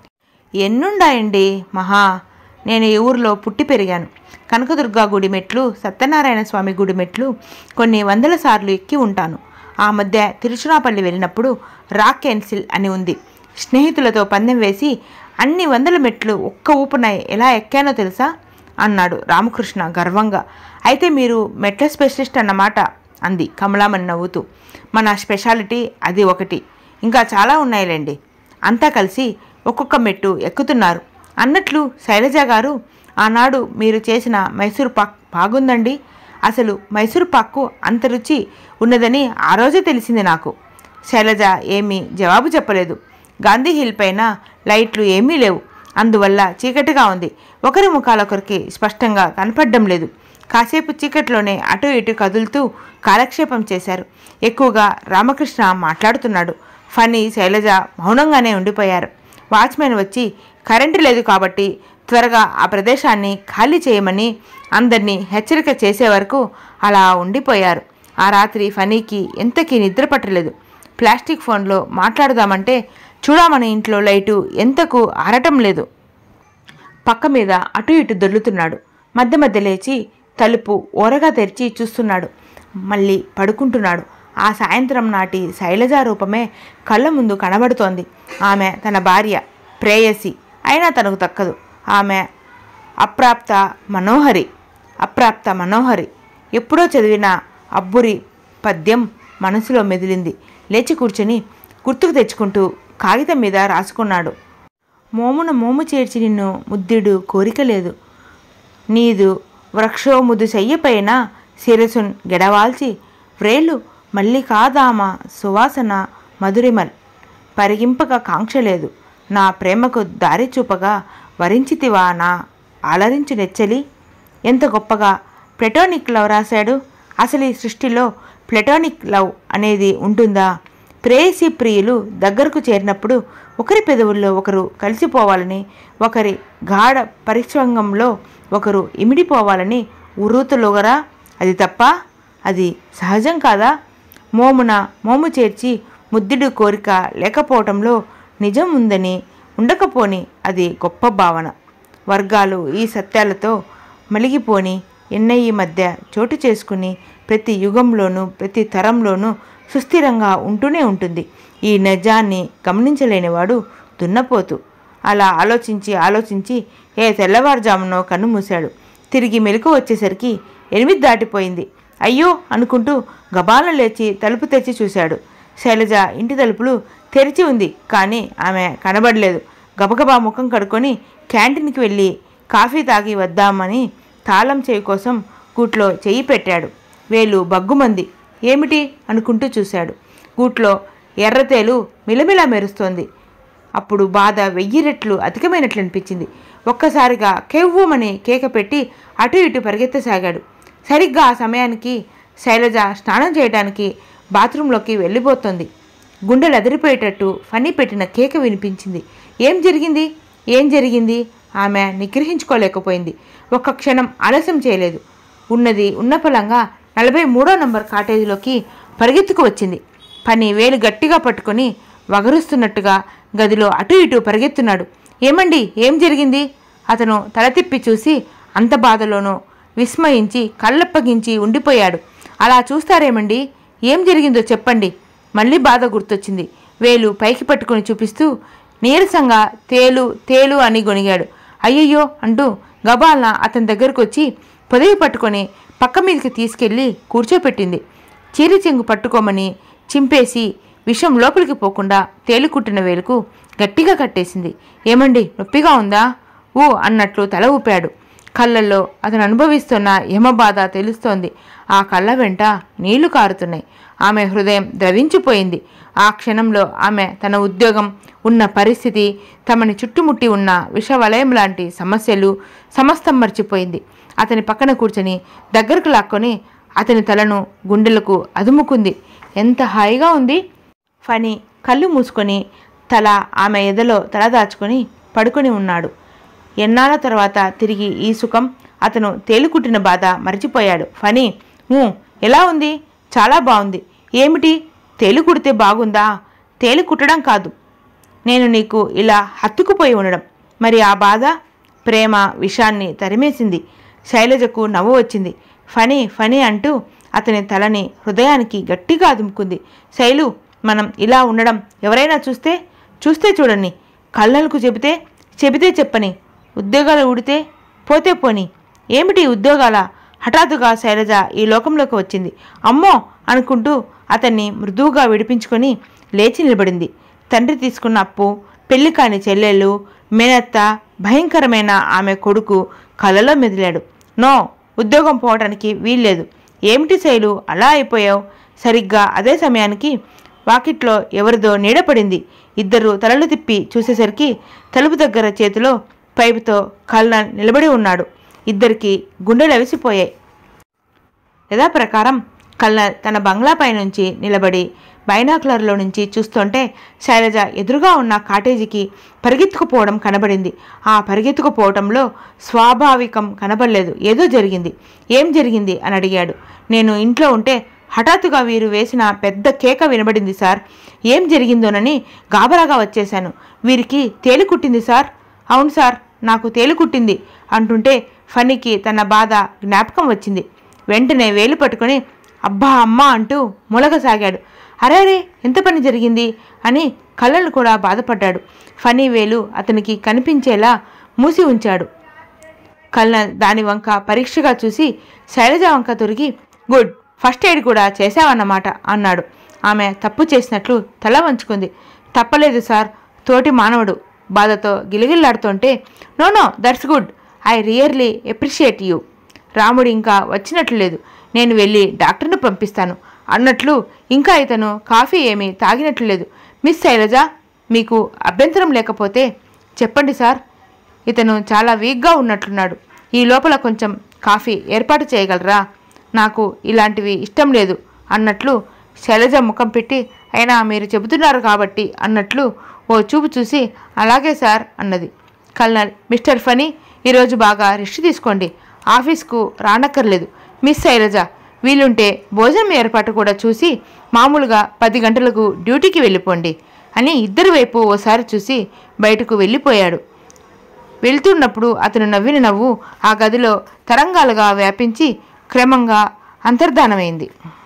ఎన్నుండాయండి మహా నేను ఈ ఊరిలో పుట్టి పెరిగాను కనకదుర్గా గుడి మెట్లు సత్యనారాయణ స్వామి గుడి మెట్లు కొన్ని వందల సార్లు ఎక్కి ఉంటాను ఆ మధ్య తిరుచునాపల్లి వెళ్ళినప్పుడు రాక్ ఎన్సిల్ అని ఉంది స్నేహితులతో పందెం వేసి అన్ని వందల మెట్లు ఒక్క ఊపున ఎలా ఎక్కానో తెలుసా అన్నాడు రామకృష్ణ గర్వంగా అయితే మీరు మెట్ల స్పెషలిస్ట్ అన్నమాట అంది కమలామణి నవ్వుతూ మన స్పెషాలిటీ అది ఒకటి ఇంకా చాలా ఉన్నాయిలేండి అంతా కలిసి ఒక్కొక్క మెట్టు ఎక్కుతున్నారు అన్నట్లు శైలజ గారు ఆనాడు మీరు చేసిన మైసూర్ పాక్ బాగుందండి అసలు మైసూర్ పాక్కు అంత రుచి ఉన్నదని ఆ రోజే తెలిసింది నాకు శైలజ ఏమీ జవాబు చెప్పలేదు గాంధీ హిల్ పైన లైట్లు ఏమీ లేవు అందువల్ల చీకటిగా ఉంది ఒకరి ముఖాలొకరికి స్పష్టంగా కనపడడం లేదు కాసేపు చీకట్లోనే అటు ఇటు కదులుతూ కాలక్షేపం చేశారు ఎక్కువగా రామకృష్ణ మాట్లాడుతున్నాడు ఫనీ శైలజ మౌనంగానే ఉండిపోయారు వాచ్మెన్ వచ్చి కరెంటు లేదు కాబట్టి త్వరగా ఆ ప్రదేశాన్ని ఖాళీ చేయమని అందరినీ హెచ్చరిక చేసే వరకు అలా ఉండిపోయారు ఆ రాత్రి ఫనీకి ఎంతకీ నిద్ర పట్టలేదు ప్లాస్టిక్ ఫోన్లో మాట్లాడదామంటే చూడమని ఇంట్లో లైటు ఎంతకు ఆరటం లేదు పక్క మీద అటు ఇటు దొర్లుతున్నాడు మధ్య మధ్య లేచి తలుపు ఓరగా తెరిచి చూస్తున్నాడు మళ్ళీ పడుకుంటున్నాడు ఆ సాయంత్రం నాటి శైలజ రూపమే కళ్ళ ముందు కనబడుతోంది ఆమె తన భార్య ప్రేయసి అయినా తనకు దక్కదు ఆమె అప్రాప్త మనోహరి అప్రాప్త మనోహరి ఎప్పుడో చదివిన అబ్బురి పద్యం మనసులో మెదిలింది లేచి కూర్చుని గుర్తుకు తెచ్చుకుంటూ కాగితం మీద రాసుకున్నాడు మోమున మోము చేర్చి నిన్ను ముద్దుడు కోరిక లేదు నీదు వృక్షోముదు శయ్యపైన శిరసున్ గెడవాల్చి వ్రేలు మల్లికాదామ సువాసన మధురిమల్ పరిగింపక కాంక్ష లేదు నా ప్రేమకు దారి చూపగా వరించితివా నా అలరించు నెచ్చలి ఎంత గొప్పగా ప్లెటోనిక్ లవ్ రాశాడు అసలు ఈ సృష్టిలో ప్లెటోనిక్ లవ్ అనేది ఉంటుందా ప్రేయసి ప్రియులు దగ్గరకు చేరినప్పుడు ఒకరి పెదవుల్లో ఒకరు కలిసిపోవాలని ఒకరి గాఢ పరిశ్రంగంలో ఒకరు ఇమిడిపోవాలని ఉర్రూతలుగరా అది తప్ప అది సహజం కాదా మోమున మోము చేర్చి ముద్దుడు కోరిక లేకపోవటంలో నిజం ఉందని ఉండకపోని అది గొప్ప భావన వర్గాలు ఈ సత్యాలతో మలిగిపోని ఎన్నయ్యి మధ్య చోటు చేసుకుని ప్రతి యుగంలోనూ ప్రతి తరంలోనూ సుస్థిరంగా ఉంటూనే ఉంటుంది ఈ నిజాన్ని గమనించలేనివాడు దున్నపోతు అలా ఆలోచించి ఆలోచించి ఏ తెల్లవారుజామునో కన్ను మూశాడు తిరిగి మెలకు వచ్చేసరికి ఎనిమిది దాటిపోయింది అయ్యో అనుకుంటూ గబాల లేచి తలుపు తెచ్చి చూశాడు శైలజ ఇంటి తలుపులు తెరిచి ఉంది కానీ ఆమె కనబడలేదు గబగబా ముఖం కడుక్కొని క్యాంటీన్కి వెళ్ళి కాఫీ తాగి వద్దామని తాళం చేయి కోసం గూట్లో చెయ్యి పెట్టాడు వేలు బగ్గుమంది ఏమిటి అనుకుంటూ చూశాడు గూట్లో ఎర్రతేలు మిలమిలా మెరుస్తోంది అప్పుడు బాధ వెయ్యి రెట్లు అధికమైనట్లు అనిపించింది ఒక్కసారిగా కెవ్వుమని కేక పెట్టి అటు ఇటు పరిగెత్తసాగాడు సరిగ్గా ఆ సమయానికి శైలజ స్నానం చేయడానికి బాత్రూంలోకి వెళ్ళిపోతుంది గుండెలు అదిరిపోయేటట్టు ఫనీ పెట్టిన కేక వినిపించింది ఏం జరిగింది ఏం జరిగింది ఆమె నిగ్రహించుకోలేకపోయింది ఒక్క క్షణం ఆలస్యం చేయలేదు ఉన్నది ఉన్న ఫలంగా నలభై మూడో నంబర్ కాటేజీలోకి పరిగెత్తుకు వచ్చింది పని వేలు గట్టిగా పట్టుకొని వగరుస్తున్నట్టుగా గదిలో అటు ఇటు పరిగెత్తున్నాడు ఏమండి ఏం జరిగింది అతను తల తిప్పి చూసి అంత బాధలోనూ విస్మయించి కళ్ళప్పగించి ఉండిపోయాడు అలా చూస్తారేమండి ఏం జరిగిందో చెప్పండి మళ్ళీ బాధ గుర్తొచ్చింది వేలు పైకి పట్టుకొని చూపిస్తూ నీరసంగా తేలు తేలు అని గొనిగాడు అయ్యయ్యో అంటూ గబాల్న అతని దగ్గరకు వచ్చి పొదవి పట్టుకొని పక్క మీదకి తీసుకెళ్ళి కూర్చోపెట్టింది చీరి చెంగు పట్టుకోమని చింపేసి విషం లోపలికి పోకుండా తేలికుట్టిన వేలుకు గట్టిగా కట్టేసింది ఏమండి నొప్పిగా ఉందా ఊ అన్నట్లు తల ఊపాడు కళ్ళల్లో అతను అనుభవిస్తున్న యమబాధ తెలుస్తోంది ఆ కళ్ళ వెంట నీళ్లు కారుతున్నాయి ఆమె హృదయం ద్రవించిపోయింది ఆ క్షణంలో ఆమె తన ఉద్యోగం ఉన్న పరిస్థితి తమని చుట్టుముట్టి ఉన్న విషవలయం లాంటి సమస్యలు సమస్తం మర్చిపోయింది అతని పక్కన కూర్చొని దగ్గరకు లాక్కొని అతని తలను గుండెలకు అదుముకుంది ఎంత హాయిగా ఉంది ఫణి కళ్ళు మూసుకొని తల ఆమె ఎదలో తల దాచుకొని పడుకొని ఉన్నాడు ఎన్నాళ్ళ తర్వాత తిరిగి ఈ సుఖం అతను తేలికుట్టిన బాధ మర్చిపోయాడు ఫనీ "ఊ, ఎలా ఉంది చాలా బాగుంది ఏమిటి తేలు కుడితే బాగుందా తేలి కుట్టడం కాదు నేను నీకు ఇలా హత్తుకుపోయి ఉండడం మరి ఆ బాధ ప్రేమ విషాన్ని తరిమేసింది శైలజకు నవ్వు వచ్చింది ఫనీ ఫనీ అంటూ అతని తలని హృదయానికి గట్టిగా అదుముకుంది శైలు మనం ఇలా ఉండడం ఎవరైనా చూస్తే చూస్తే చూడండి కళ్ళలకు చెబితే చెబితే చెప్పని ఉద్యోగాలు ఉడితే పోతే పోని ఏమిటి ఉద్యోగాల హఠాత్తుగా శైలజ ఈ లోకంలోకి వచ్చింది అమ్మో అనుకుంటూ అతన్ని మృదువుగా విడిపించుకొని లేచి నిలబడింది తండ్రి తీసుకున్న అప్పు పెళ్లి కాని చెల్లెళ్ళు మేనత్త భయంకరమైన ఆమె కొడుకు కలలో మెదిలాడు నో ఉద్యోగం పోవడానికి వీల్లేదు ఏమిటి శైలు అలా అయిపోయావు సరిగ్గా అదే సమయానికి వాకిట్లో ఎవరిదో నీడపడింది ఇద్దరు తలలు తిప్పి చూసేసరికి తలుపు దగ్గర చేతిలో పైపుతో కల్నల్ నిలబడి ఉన్నాడు ఇద్దరికి గుండెలు అవిసిపోయాయి యథాప్రకారం కల్నల్ తన బంగ్లాపై నుంచి నిలబడి బైనాక్లర్లో నుంచి చూస్తుంటే శైలజ ఎదురుగా ఉన్న కాటేజీకి పరిగెత్తుకుపోవడం కనబడింది ఆ పరిగెత్తుకుపోవటంలో స్వాభావికం కనబడలేదు ఏదో జరిగింది ఏం జరిగింది అని అడిగాడు నేను ఇంట్లో ఉంటే హఠాత్తుగా వీరు వేసిన పెద్ద కేక వినబడింది సార్ ఏం జరిగిందోనని గాబరాగా వచ్చేశాను వీరికి తేలి కుట్టింది సార్ అవును సార్ నాకు తేలి కుట్టింది అంటుంటే ఫణికి తన బాధ జ్ఞాపకం వచ్చింది వెంటనే వేలు పట్టుకొని అబ్బా అమ్మా అంటూ మొలగసాగాడు అరేరే ఎంత పని జరిగింది అని కళ్ళను కూడా బాధపడ్డాడు ఫనీ వేలు అతనికి కనిపించేలా మూసి ఉంచాడు కల్నల్ దాని వంక పరీక్షగా చూసి శైలజ వంక తొరిగి గుడ్ ఫస్ట్ ఎయిడ్ కూడా చేశావన్నమాట అన్నాడు ఆమె తప్పు చేసినట్లు తల వంచుకుంది తప్పలేదు సార్ తోటి మానవుడు బాధతో గిలిగిల్లాడుతుంటే no no that's good I really appreciate you Ramudu ఇంకా వచ్చినట్లు లేదు నేను వెళ్ళి డాక్టర్ను పంపిస్తాను అన్నట్లు ఇంకా ఇతను కాఫీ ఏమీ తాగినట్లు లేదు మిస్ శైలజ మీకు అభ్యంతరం లేకపోతే చెప్పండి సార్ ఇతను చాలా వీక్గా ఉన్నట్లున్నాడు ఈ లోపల కొంచెం కాఫీ ఏర్పాటు చేయగలరా నాకు ఇలాంటివి ఇష్టం లేదు అన్నట్లు శైలజ ముఖం పెట్టి అయినా మీరు చెబుతున్నారు కాబట్టి అన్నట్లు ఓ చూపు చూసి అలాగే సార్ అన్నది కల్నల్ మిస్టర్ ఫనీ ఈరోజు బాగా రెస్ట్ తీసుకోండి ఆఫీస్కు రానక్కర్లేదు మిస్ శైలజ వీలుంటే భోజనం ఏర్పాటు కూడా చూసి మామూలుగా పది గంటలకు డ్యూటీకి వెళ్ళిపోండి అని ఇద్దరి వైపు ఓసారి చూసి బయటకు వెళ్ళిపోయాడు వెళ్తున్నప్పుడు అతను నవ్విన నవ్వు ఆ గదిలో తరంగాలుగా వ్యాపించి క్రమంగా అంతర్ధానమైంది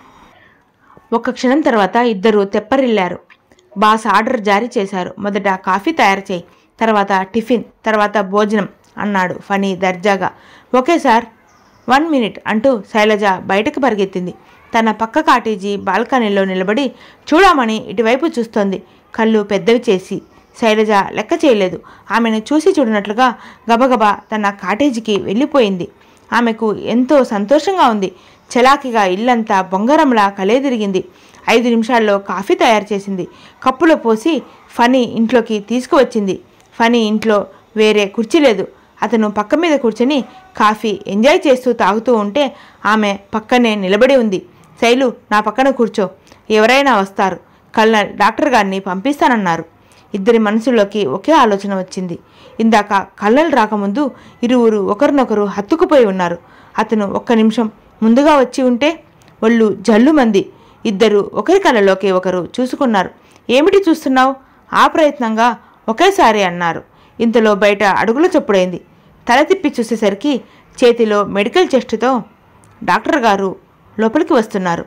ఒక క్షణం తర్వాత ఇద్దరు తెప్పరిల్లారు బాస్ ఆర్డర్ జారీ చేశారు మొదట కాఫీ తయారు చేయి తర్వాత టిఫిన్ తర్వాత భోజనం అన్నాడు ఫనీ దర్జాగా ఓకే సార్ వన్ మినిట్ అంటూ శైలజ బయటకు పరిగెత్తింది తన పక్క కాటేజీ బాల్కనీలో నిలబడి చూడమని ఇటువైపు చూస్తోంది కళ్ళు పెద్దవి చేసి శైలజ లెక్క చేయలేదు ఆమెను చూసి చూడనట్లుగా గబగబా తన కాటేజీకి వెళ్ళిపోయింది ఆమెకు ఎంతో సంతోషంగా ఉంది చలాకిగా ఇల్లంతా బొంగరంలా కలేదిరిగింది ఐదు నిమిషాల్లో కాఫీ తయారు చేసింది కప్పులో పోసి ఫనీ ఇంట్లోకి తీసుకువచ్చింది ఫనీ ఇంట్లో వేరే కుర్చీ లేదు అతను పక్క మీద కూర్చొని కాఫీ ఎంజాయ్ చేస్తూ తాగుతూ ఉంటే ఆమె పక్కనే నిలబడి ఉంది శైలు నా పక్కన కూర్చో ఎవరైనా వస్తారు కల్నల్ డాక్టర్ గారిని పంపిస్తానన్నారు ఇద్దరి మనసులోకి ఒకే ఆలోచన వచ్చింది ఇందాక కళ్ళలు రాకముందు ఇరువురు ఒకరినొకరు హత్తుకుపోయి ఉన్నారు అతను ఒక్క నిమిషం ముందుగా వచ్చి ఉంటే ఒళ్ళు జల్లుమంది ఇద్దరు ఒకరి కళ్ళలోకి ఒకరు చూసుకున్నారు ఏమిటి చూస్తున్నావు ఆ ప్రయత్నంగా ఒకేసారి అన్నారు ఇంతలో బయట అడుగుల చొప్పుడైంది తల తిప్పి చూసేసరికి చేతిలో మెడికల్ చెస్ట్తో డాక్టర్ గారు లోపలికి వస్తున్నారు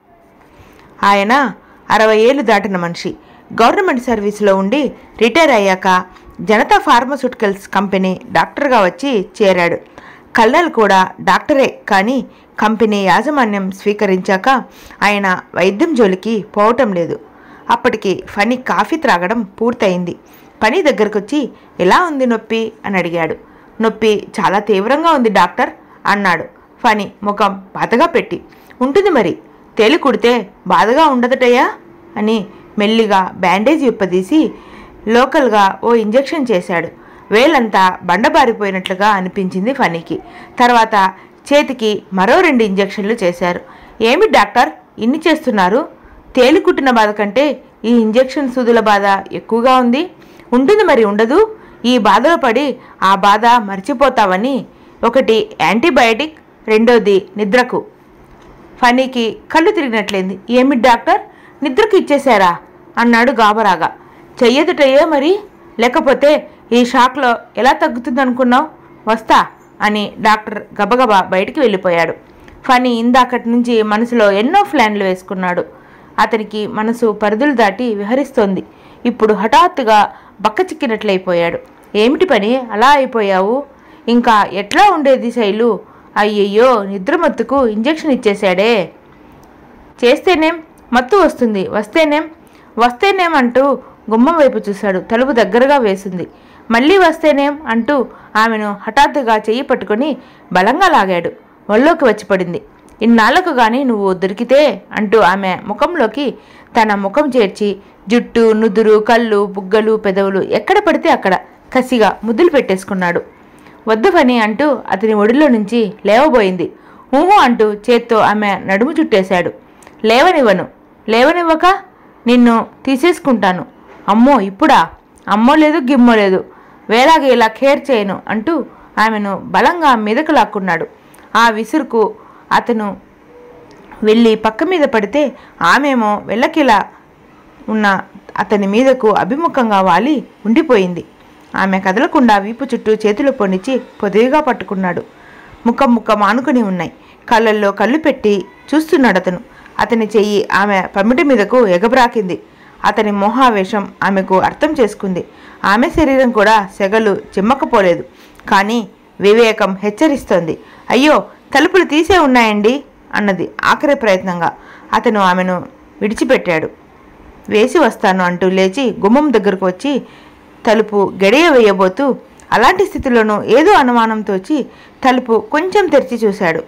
ఆయన అరవై ఏళ్ళు దాటిన మనిషి గవర్నమెంట్ సర్వీస్లో ఉండి రిటైర్ అయ్యాక జనతా ఫార్మస్యూటికల్స్ కంపెనీ డాక్టర్గా వచ్చి చేరాడు కల్నల్ కూడా డాక్టరే కానీ కంపెనీ యాజమాన్యం స్వీకరించాక ఆయన వైద్యం జోలికి పోవటం లేదు అప్పటికి ఫనీ కాఫీ త్రాగడం పూర్తయింది పని దగ్గరకొచ్చి ఎలా ఉంది నొప్పి అని అడిగాడు నొప్పి చాలా తీవ్రంగా ఉంది డాక్టర్ అన్నాడు ఫనీ ముఖం బాధగా పెట్టి ఉంటుంది మరి తేలి కుడితే బాధగా ఉండదటయ్యా అని మెల్లిగా బ్యాండేజ్ విప్పదీసి లోకల్గా ఓ ఇంజెక్షన్ చేశాడు వేలంతా బండబారిపోయినట్లుగా అనిపించింది ఫనీకి తర్వాత చేతికి మరో రెండు ఇంజెక్షన్లు చేశారు ఏమి డాక్టర్ ఇన్ని చేస్తున్నారు తేలి కుట్టిన బాధ కంటే ఈ ఇంజెక్షన్ సూదుల బాధ ఎక్కువగా ఉంది ఉంటుంది మరి ఉండదు ఈ బాధలో పడి ఆ బాధ మర్చిపోతావని ఒకటి యాంటీబయాటిక్ రెండోది నిద్రకు ఫనీకి కళ్ళు తిరిగినట్లయింది ఏమి డాక్టర్ నిద్రకు ఇచ్చేశారా అన్నాడు గాబరాగా చెయ్యదుటయ్యే మరి లేకపోతే ఈ షాక్లో ఎలా తగ్గుతుందనుకున్నావు వస్తా అని డాక్టర్ గబగబా బయటికి వెళ్ళిపోయాడు ఫనీ ఇందాకటి నుంచి మనసులో ఎన్నో ప్లాన్లు వేసుకున్నాడు అతనికి మనసు పరిధులు దాటి విహరిస్తోంది ఇప్పుడు హఠాత్తుగా బక్కచిక్కినట్లయిపోయాడు ఏమిటి పని అలా అయిపోయావు ఇంకా ఎట్లా ఉండేది శైలు అయ్యయ్యో నిద్రమత్తుకు ఇంజెక్షన్ ఇచ్చేశాడే చేస్తేనేం మత్తు వస్తుంది వస్తేనేం వస్తేనేం అంటూ గుమ్మం వైపు చూశాడు తలుపు దగ్గరగా వేసింది మళ్ళీ వస్తేనేం అంటూ ఆమెను హఠాత్తుగా చెయ్యి పట్టుకొని బలంగా లాగాడు ఒళ్ళోకి వచ్చి పడింది ఇన్నాళ్లకు గాని నువ్వు దొరికితే అంటూ ఆమె ముఖంలోకి తన ముఖం చేర్చి జుట్టు నుదురు కళ్ళు బుగ్గలు పెదవులు ఎక్కడ పడితే అక్కడ కసిగా ముద్దులు పెట్టేసుకున్నాడు వద్దు పని అంటూ అతని ఒడిలో నుంచి లేవబోయింది ఊహు అంటూ చేత్తో ఆమె నడుము చుట్టేశాడు లేవనివ్వను లేవనివ్వక నిన్ను తీసేసుకుంటాను అమ్మో ఇప్పుడా అమ్మో లేదు గిమ్మో లేదు వేలాగా ఇలా కేర్ చేయను అంటూ ఆమెను బలంగా మీదకు లాక్కున్నాడు ఆ విసురుకు అతను వెళ్ళి పక్క మీద పడితే ఆమెమో వెళ్ళకిలా ఉన్న అతని మీదకు అభిముఖంగా వాలి ఉండిపోయింది ఆమె కదలకుండా వీపు చుట్టూ చేతులు పొనిచి పొదివిగా పట్టుకున్నాడు ముఖం ముఖం ఆనుకుని ఉన్నాయి కళ్ళల్లో కళ్ళు పెట్టి చూస్తున్నాడు అతను అతని చెయ్యి ఆమె పమిటి మీదకు ఎగబ్రాకింది అతని మోహావేశం ఆమెకు అర్థం చేసుకుంది ఆమె శరీరం కూడా సెగలు చిమ్మకపోలేదు కానీ వివేకం హెచ్చరిస్తోంది అయ్యో తలుపులు తీసే ఉన్నాయండి అన్నది ఆఖరి ప్రయత్నంగా అతను ఆమెను విడిచిపెట్టాడు వేసి వస్తాను అంటూ లేచి గుమ్మం దగ్గరకు వచ్చి తలుపు గడియ వేయబోతూ అలాంటి స్థితిలోనూ ఏదో అనుమానం తోచి తలుపు కొంచెం తెరిచి చూశాడు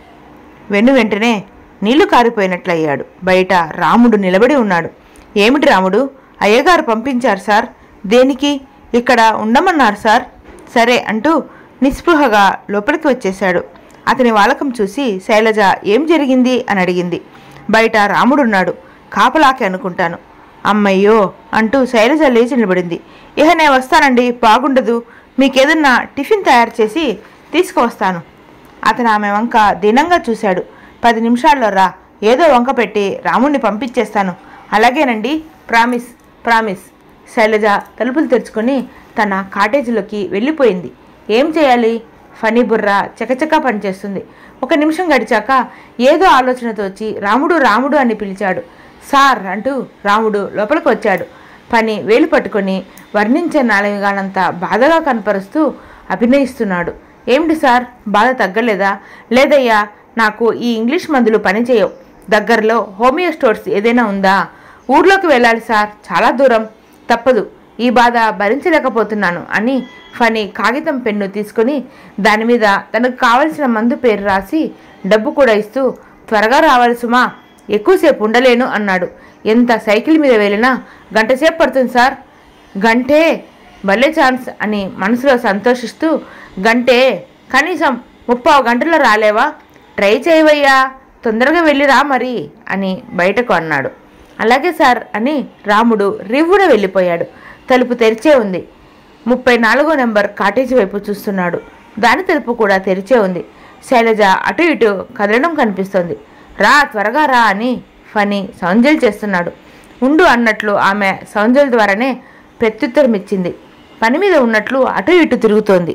వెను వెంటనే నీళ్లు కారిపోయినట్లయ్యాడు బయట రాముడు నిలబడి ఉన్నాడు ఏమిటి రాముడు అయ్యగారు పంపించారు సార్ దేనికి ఇక్కడ ఉండమన్నారు సార్ సరే అంటూ నిస్పృహగా లోపలికి వచ్చేశాడు అతని వాలకం చూసి శైలజ ఏం జరిగింది అని అడిగింది బయట రాముడున్నాడు కాపలాకి అనుకుంటాను అమ్మయ్యో అంటూ శైలజ లేచి నిలబడింది ఇహ నేను వస్తానండి బాగుండదు మీకేదన్నా టిఫిన్ తయారు చేసి తీసుకువస్తాను అతను ఆమె వంక దీనంగా చూశాడు పది నిమిషాల్లో రా ఏదో వంక పెట్టి రాముణ్ణి పంపించేస్తాను అలాగేనండి ప్రామిస్ ప్రామిస్ శైలజ తలుపులు తెరుచుకొని తన కాటేజీలోకి వెళ్ళిపోయింది ఏం చేయాలి ఫనీ బుర్ర చకచకా పనిచేస్తుంది ఒక నిమిషం గడిచాక ఏదో ఆలోచనతో వచ్చి రాముడు రాముడు అని పిలిచాడు సార్ అంటూ రాముడు లోపలికి వచ్చాడు పని వేలు పట్టుకొని వర్ణించే నాలుగానంత బాధగా కనపరుస్తూ అభినయిస్తున్నాడు ఏమిటి సార్ బాధ తగ్గలేదా లేదయ్యా నాకు ఈ ఇంగ్లీష్ మందులు పనిచేయవు దగ్గరలో హోమియో స్టోర్స్ ఏదైనా ఉందా ఊర్లోకి వెళ్ళాలి సార్ చాలా దూరం తప్పదు ఈ బాధ భరించలేకపోతున్నాను అని ఫనీ కాగితం పెన్ను తీసుకొని దాని మీద తనకు కావలసిన మందు పేరు రాసి డబ్బు కూడా ఇస్తూ త్వరగా రావాలి సుమా ఎక్కువసేపు ఉండలేను అన్నాడు ఎంత సైకిల్ మీద వెళ్ళినా గంటసేపు పడుతుంది సార్ గంటే భలే ఛాన్స్ అని మనసులో సంతోషిస్తూ గంటే కనీసం ముప్పావు గంటలో రాలేవా ట్రై చేయవయ్యా తొందరగా వెళ్ళిరా మరి అని బయటకు అన్నాడు అలాగే సార్ అని రాముడు రివ్వున వెళ్ళిపోయాడు తలుపు తెరిచే ఉంది ముప్పై నాలుగో నెంబర్ కాటేజీ వైపు చూస్తున్నాడు దాని తలుపు కూడా తెరిచే ఉంది శైలజ అటు ఇటు కదలడం కనిపిస్తోంది రా త్వరగా రా అని ఫనీ సౌంజల్ చేస్తున్నాడు ఉండు అన్నట్లు ఆమె సౌంజల్ ద్వారానే ప్రత్యుత్తరం ఇచ్చింది పని మీద ఉన్నట్లు అటు ఇటు తిరుగుతోంది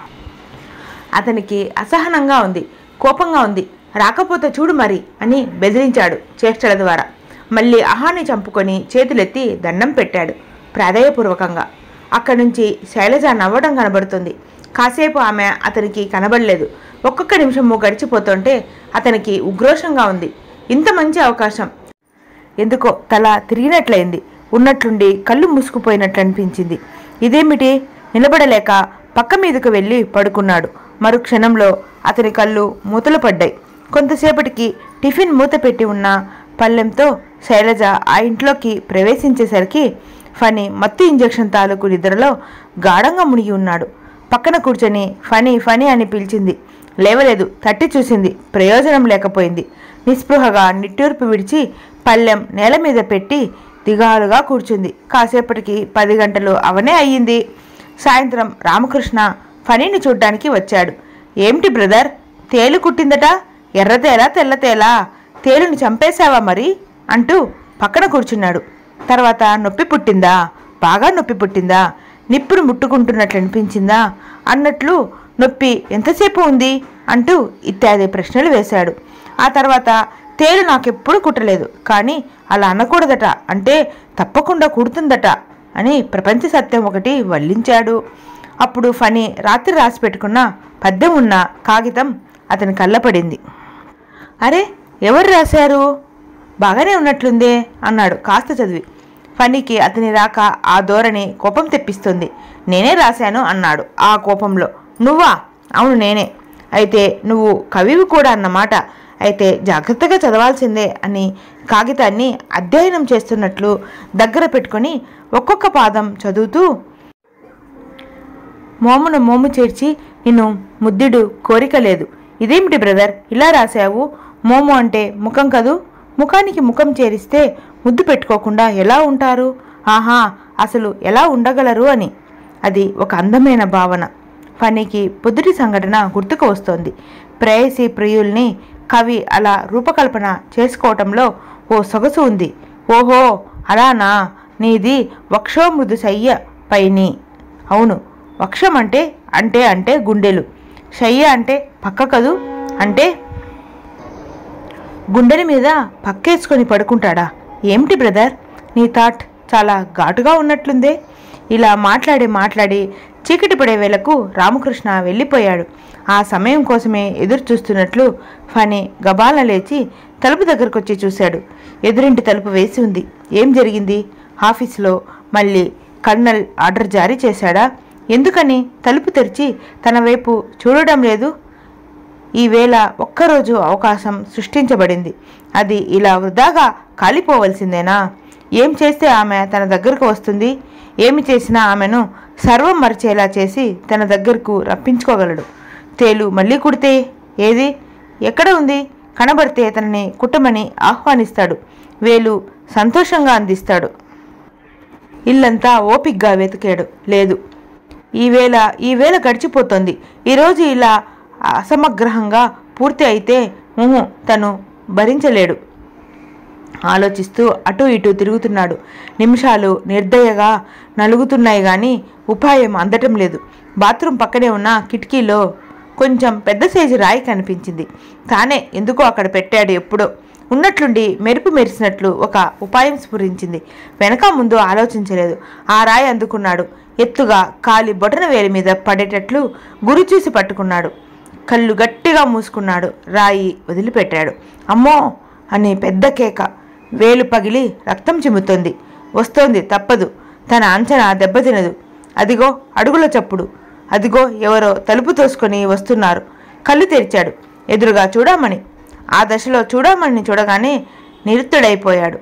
అతనికి అసహనంగా ఉంది కోపంగా ఉంది రాకపోతే చూడు మరి అని బెదిరించాడు చేష్టల ద్వారా మళ్ళీ అహాన్ని చంపుకొని చేతులెత్తి దండం పెట్టాడు ప్రాధేయపూర్వకంగా అక్కడి నుంచి శైలజ నవ్వడం కనబడుతుంది కాసేపు ఆమె అతనికి కనబడలేదు ఒక్కొక్క నిమిషము గడిచిపోతుంటే అతనికి ఉగ్రోషంగా ఉంది ఇంత మంచి అవకాశం ఎందుకో తల తిరిగినట్లయింది ఉన్నట్లుండి కళ్ళు మూసుకుపోయినట్లు అనిపించింది ఇదేమిటి నిలబడలేక పక్క మీదకు వెళ్ళి పడుకున్నాడు మరు క్షణంలో అతని కళ్ళు మూతలు పడ్డాయి కొంతసేపటికి టిఫిన్ మూత పెట్టి ఉన్న పళ్ళెంతో శైలజ ఆ ఇంట్లోకి ప్రవేశించేసరికి ఫనీ మత్తు ఇంజెక్షన్ తాలూకు నిద్రలో గాఢంగా మునిగి ఉన్నాడు పక్కన కూర్చొని ఫనీ ఫనీ అని పిలిచింది లేవలేదు తట్టి చూసింది ప్రయోజనం లేకపోయింది నిస్పృహగా నిట్టూర్పు విడిచి పళ్ళెం నేల మీద పెట్టి దిగాలుగా కూర్చుంది కాసేపటికి పది గంటలు అవనే అయ్యింది సాయంత్రం రామకృష్ణ ఫనీని చూడ్డానికి వచ్చాడు ఏమిటి బ్రదర్ తేలు కుట్టిందట ఎర్రతేలా తెల్లతేలా తేలుని చంపేశావా మరి అంటూ పక్కన కూర్చున్నాడు తర్వాత నొప్పి పుట్టిందా బాగా నొప్పి పుట్టిందా నిప్పును ముట్టుకుంటున్నట్లు అనిపించిందా అన్నట్లు నొప్పి ఎంతసేపు ఉంది అంటూ ఇత్యాది ప్రశ్నలు వేశాడు ఆ తర్వాత తేలు నాకెప్పుడు కుట్టలేదు కానీ అలా అనకూడదట అంటే తప్పకుండా కుడుతుందట అని ప్రపంచ సత్యం ఒకటి వల్లించాడు అప్పుడు ఫనీ రాత్రి రాసి పెట్టుకున్న పద్యం ఉన్న కాగితం అతని కళ్ళపడింది అరే ఎవరు రాశారు బాగానే ఉన్నట్లుందే అన్నాడు కాస్త చదివి ఫనీకి అతని రాక ఆ ధోరణి కోపం తెప్పిస్తుంది నేనే రాశాను అన్నాడు ఆ కోపంలో నువ్వా అవును నేనే అయితే నువ్వు కవివి కూడా అన్నమాట అయితే జాగ్రత్తగా చదవాల్సిందే అని కాగితాన్ని అధ్యయనం చేస్తున్నట్లు దగ్గర పెట్టుకొని ఒక్కొక్క పాదం చదువుతూ మోమును మోము చేర్చి నిన్ను ముద్దుడు కోరిక లేదు ఇదేమిటి బ్రదర్ ఇలా రాశావు మోము అంటే ముఖం కదూ ముఖానికి ముఖం చేరిస్తే ముద్దు పెట్టుకోకుండా ఎలా ఉంటారు ఆహా అసలు ఎలా ఉండగలరు అని అది ఒక అందమైన భావన ఫనీకి పొద్దుటి సంఘటన గుర్తుకు వస్తోంది ప్రేయసి ప్రియుల్ని కవి అలా రూపకల్పన చేసుకోవటంలో ఓ సొగసు ఉంది ఓహో అలానా నీది వక్షోమృదు శయ్య పైని అవును వక్షం అంటే అంటే అంటే గుండెలు శయ్య అంటే పక్క కదూ అంటే గుండెల మీద పక్కేసుకొని పడుకుంటాడా ఏమిటి బ్రదర్ నీ థాట్ చాలా ఘాటుగా ఉన్నట్లుందే ఇలా మాట్లాడి మాట్లాడి చీకటి పడే వేళకు రామకృష్ణ వెళ్ళిపోయాడు ఆ సమయం కోసమే ఎదురు చూస్తున్నట్లు ఫణి గబాల లేచి తలుపు దగ్గరకు వచ్చి చూశాడు ఎదురింటి తలుపు వేసి ఉంది ఏం జరిగింది ఆఫీసులో మళ్ళీ కర్నల్ ఆర్డర్ జారీ చేశాడా ఎందుకని తలుపు తెరిచి తన వైపు చూడడం లేదు ఈవేళ ఒక్కరోజు అవకాశం సృష్టించబడింది అది ఇలా వృధాగా కాలిపోవలసిందేనా ఏం చేస్తే ఆమె తన దగ్గరకు వస్తుంది ఏమి చేసినా ఆమెను సర్వం మరిచేలా చేసి తన దగ్గరకు రప్పించుకోగలడు తేలు మళ్ళీ కుడితే ఏది ఎక్కడ ఉంది కనబడితే తనని కుట్టమని ఆహ్వానిస్తాడు వేలు సంతోషంగా అందిస్తాడు ఇల్లంతా ఓపిగ్గా వెతికాడు లేదు ఈవేళ ఈవేళ గడిచిపోతుంది ఈరోజు ఇలా అసమగ్రహంగా పూర్తి అయితే ఊహు తను భరించలేడు ఆలోచిస్తూ అటు ఇటు తిరుగుతున్నాడు నిమిషాలు నిర్దయగా నలుగుతున్నాయి కానీ ఉపాయం అందటం లేదు బాత్రూమ్ పక్కనే ఉన్న కిటికీలో కొంచెం పెద్ద సైజు రాయి కనిపించింది తానే ఎందుకో అక్కడ పెట్టాడు ఎప్పుడో ఉన్నట్లుండి మెరుపు మెరిసినట్లు ఒక ఉపాయం స్ఫురించింది వెనక ముందు ఆలోచించలేదు ఆ రాయి అందుకున్నాడు ఎత్తుగా కాలి బొటన వేలి మీద పడేటట్లు గురి చూసి పట్టుకున్నాడు కళ్ళు గట్టిగా మూసుకున్నాడు రాయి వదిలిపెట్టాడు అమ్మో అని పెద్ద కేక వేలు పగిలి రక్తం చిమ్ముతోంది వస్తోంది తప్పదు తన అంచనా దెబ్బతినదు అదిగో అడుగుల చప్పుడు అదిగో ఎవరో తలుపు తోసుకొని వస్తున్నారు కళ్ళు తెరిచాడు ఎదురుగా చూడమని ఆ దశలో చూడమని చూడగానే నిరుత్తుడైపోయాడు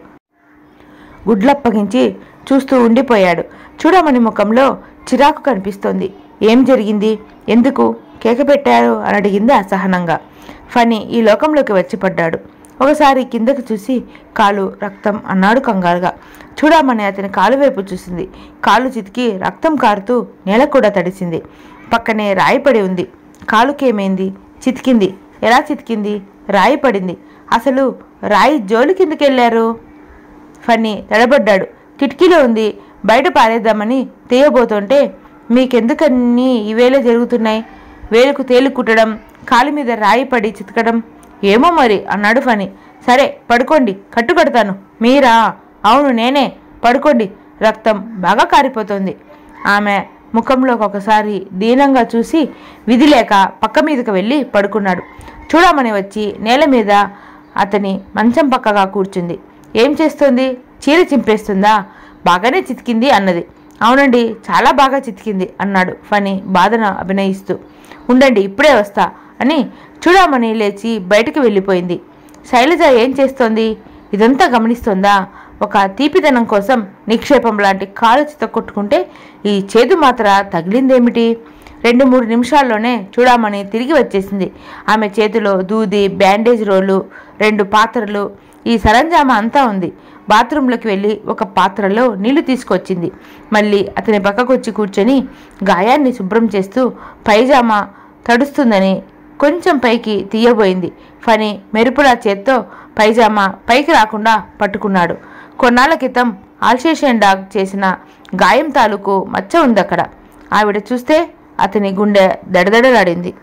గుడ్లప్పగించి చూస్తూ ఉండిపోయాడు చూడమని ముఖంలో చిరాకు కనిపిస్తోంది ఏం జరిగింది ఎందుకు కేక పెట్టారు అని అడిగింది అసహనంగా ఫణి ఈ లోకంలోకి వచ్చి పడ్డాడు ఒకసారి కిందకు చూసి కాలు రక్తం అన్నాడు కంగారుగా చూడమని అతని కాలు వైపు చూసింది కాలు చితికి రక్తం కారుతూ నేల కూడా తడిసింది పక్కనే రాయి పడి ఉంది కాలుకేమైంది చితికింది ఎలా చితికింది రాయి పడింది అసలు రాయి జోలి కిందకెళ్ళారు ఫన్నీ తడబడ్డాడు కిటికీలో ఉంది బయట పారేద్దామని తీయబోతుంటే మీకెందుకన్నీ ఈవేళ జరుగుతున్నాయి వేలుకు తేలు కుట్టడం కాలి మీద రాయి పడి చితకడం ఏమో మరి అన్నాడు ఫణి సరే పడుకోండి కట్టు కడతాను మీరా అవును నేనే పడుకోండి రక్తం బాగా కారిపోతుంది ఆమె ముఖంలోకి ఒకసారి దీనంగా చూసి విధి లేక పక్క మీదకి వెళ్ళి పడుకున్నాడు చూడమని వచ్చి నేల మీద అతని మంచం పక్కగా కూర్చుంది ఏం చేస్తుంది చీర చింపేస్తుందా బాగానే చితికింది అన్నది అవునండి చాలా బాగా చితికింది అన్నాడు ఫణి బాధన అభినయిస్తూ ఉండండి ఇప్పుడే వస్తా అని చూడమని లేచి బయటికి వెళ్ళిపోయింది శైలజ ఏం చేస్తోంది ఇదంతా గమనిస్తోందా ఒక తీపిదనం కోసం నిక్షేపం లాంటి కాలు చిత కొట్టుకుంటే ఈ చేదు మాత్ర తగిలిందేమిటి రెండు మూడు నిమిషాల్లోనే చూడమని తిరిగి వచ్చేసింది ఆమె చేతిలో దూది బ్యాండేజ్ రోలు రెండు పాత్రలు ఈ సరంజామా అంతా ఉంది బాత్రూంలోకి వెళ్ళి ఒక పాత్రలో నీళ్లు తీసుకొచ్చింది మళ్ళీ అతని పక్కకు వచ్చి కూర్చొని గాయాన్ని శుభ్రం చేస్తూ పైజామా తడుస్తుందని కొంచెం పైకి తీయబోయింది ఫణి మెరుపులా చేత్తో పైజామా పైకి రాకుండా పట్టుకున్నాడు కొన్నాళ్ల క్రితం ఆల్సేషన్ డాగ్ చేసిన గాయం తాలూకు మచ్చ ఉంది అక్కడ ఆవిడ చూస్తే అతని గుండె దడదడలాడింది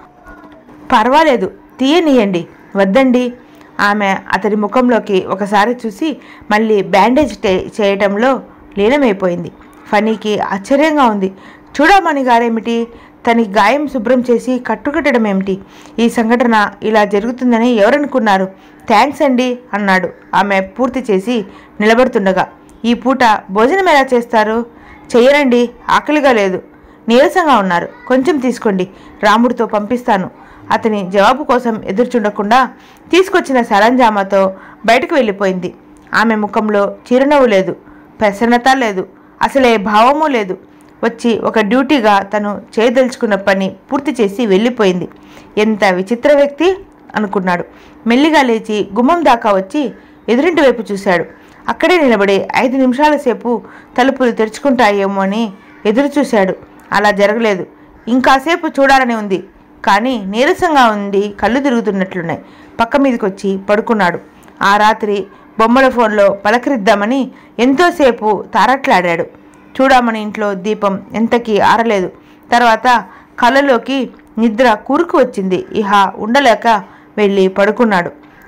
పర్వాలేదు తీయనీయండి వద్దండి ఆమె అతని ముఖంలోకి ఒకసారి చూసి మళ్ళీ బ్యాండేజ్ టే- చేయటంలో లీనమైపోయింది ఫనీకి ఆశ్చర్యంగా ఉంది చూడమణి గారేమిటి తనకి గాయం శుభ్రం చేసి కట్టుకట్టడం ఏమిటి ఈ సంఘటన ఇలా జరుగుతుందని ఎవరనుకున్నారు థ్యాంక్స్ అండి అన్నాడు ఆమె పూర్తి చేసి నిలబడుతుండగా ఈ పూట భోజనం ఎలా చేస్తారు చెయ్యరండి ఆకలిగా లేదు నీరసంగా ఉన్నారు కొంచెం తీసుకోండి రాముడితో పంపిస్తాను అతని జవాబు కోసం ఎదురుచూడకుండా తీసుకొచ్చిన సరంజామాతో బయటకు వెళ్ళిపోయింది ఆమె ముఖంలో చిరునవ్వు లేదు ప్రసన్నత లేదు అసలే భావము లేదు వచ్చి ఒక డ్యూటీగా తను చేయదలుచుకున్న పని పూర్తి చేసి వెళ్ళిపోయింది ఎంత విచిత్ర వ్యక్తి అనుకున్నాడు మెల్లిగా లేచి గుమ్మం దాకా వచ్చి ఎదురింటి వైపు చూశాడు అక్కడే నిలబడి ఐదు నిమిషాల సేపు తలుపులు తెరుచుకుంటాయేమో అని ఎదురు చూశాడు అలా జరగలేదు ఇంకాసేపు చూడాలని ఉంది కానీ నీరసంగా ఉండి కళ్ళు తిరుగుతున్నట్లున్నాయి పక్క మీదకి వచ్చి పడుకున్నాడు ఆ రాత్రి బొమ్మల ఫోన్లో పలకరిద్దామని ఎంతోసేపు తారట్లాడాడు చూడమని ఇంట్లో దీపం ఎంతకీ ఆరలేదు తర్వాత కళ్ళలోకి నిద్ర కూరుకు వచ్చింది ఇహ ఉండలేక వెళ్ళి పడుకున్నాడు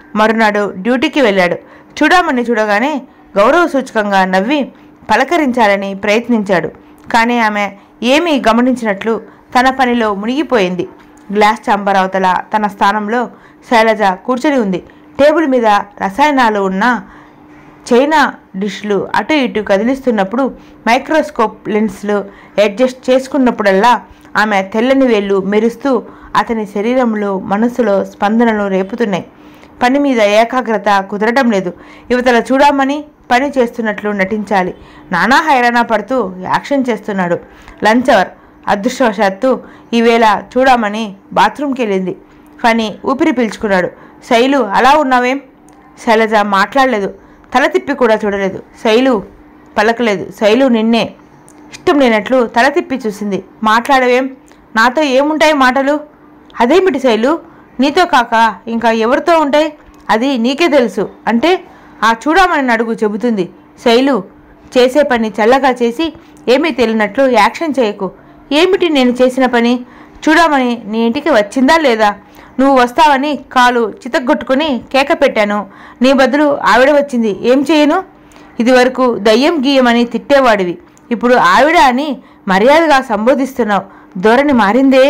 మరునాడు డ్యూటీకి వెళ్ళాడు చూడమని చూడగానే గౌరవ సూచకంగా నవ్వి పలకరించాలని ప్రయత్నించాడు కానీ ఆమె ఏమీ గమనించినట్లు తన పనిలో మునిగిపోయింది గ్లాస్ చాంబర్ అవతల తన స్థానంలో శైలజ కూర్చొని ఉంది టేబుల్ మీద రసాయనాలు ఉన్న చైనా డిష్లు అటు ఇటు కదిలిస్తున్నప్పుడు మైక్రోస్కోప్ లెన్స్లు అడ్జస్ట్ చేసుకున్నప్పుడల్లా ఆమె తెల్లని వేళ్ళు మెరుస్తూ అతని శరీరంలో మనసులో స్పందనలు రేపుతున్నాయి పని మీద ఏకాగ్రత కుదరటం లేదు యువతల చూడమని పని చేస్తున్నట్లు నటించాలి నానా హైరాణ పడుతూ యాక్షన్ చేస్తున్నాడు లంచ్ అవర్ అదృష్టవశాత్తు ఈవేళ చూడమని బాత్రూమ్కి వెళ్ళింది ఫని ఊపిరి పీల్చుకున్నాడు శైలు అలా ఉన్నావేం శైలజ మాట్లాడలేదు తల తిప్పి కూడా చూడలేదు శైలు పలకలేదు శైలు నిన్నే ఇష్టం లేనట్లు తల తిప్పి చూసింది మాట్లాడవేం నాతో ఏముంటాయి మాటలు అదేమిటి శైలు నీతో కాక ఇంకా ఎవరితో ఉంటాయి అది నీకే తెలుసు అంటే ఆ చూడమని అడుగు చెబుతుంది శైలు చేసే పని చల్లగా చేసి ఏమీ తెలియనట్లు యాక్షన్ చేయకు ఏమిటి నేను చేసిన పని చూడమని నీ ఇంటికి వచ్చిందా లేదా నువ్వు వస్తావని కాలు చితగ్గొట్టుకుని కేక పెట్టాను నీ బదులు ఆవిడ వచ్చింది ఏం చేయను ఇదివరకు దయ్యం గీయమని తిట్టేవాడివి ఇప్పుడు ఆవిడ అని మర్యాదగా సంబోధిస్తున్నావు ధోరణి మారిందే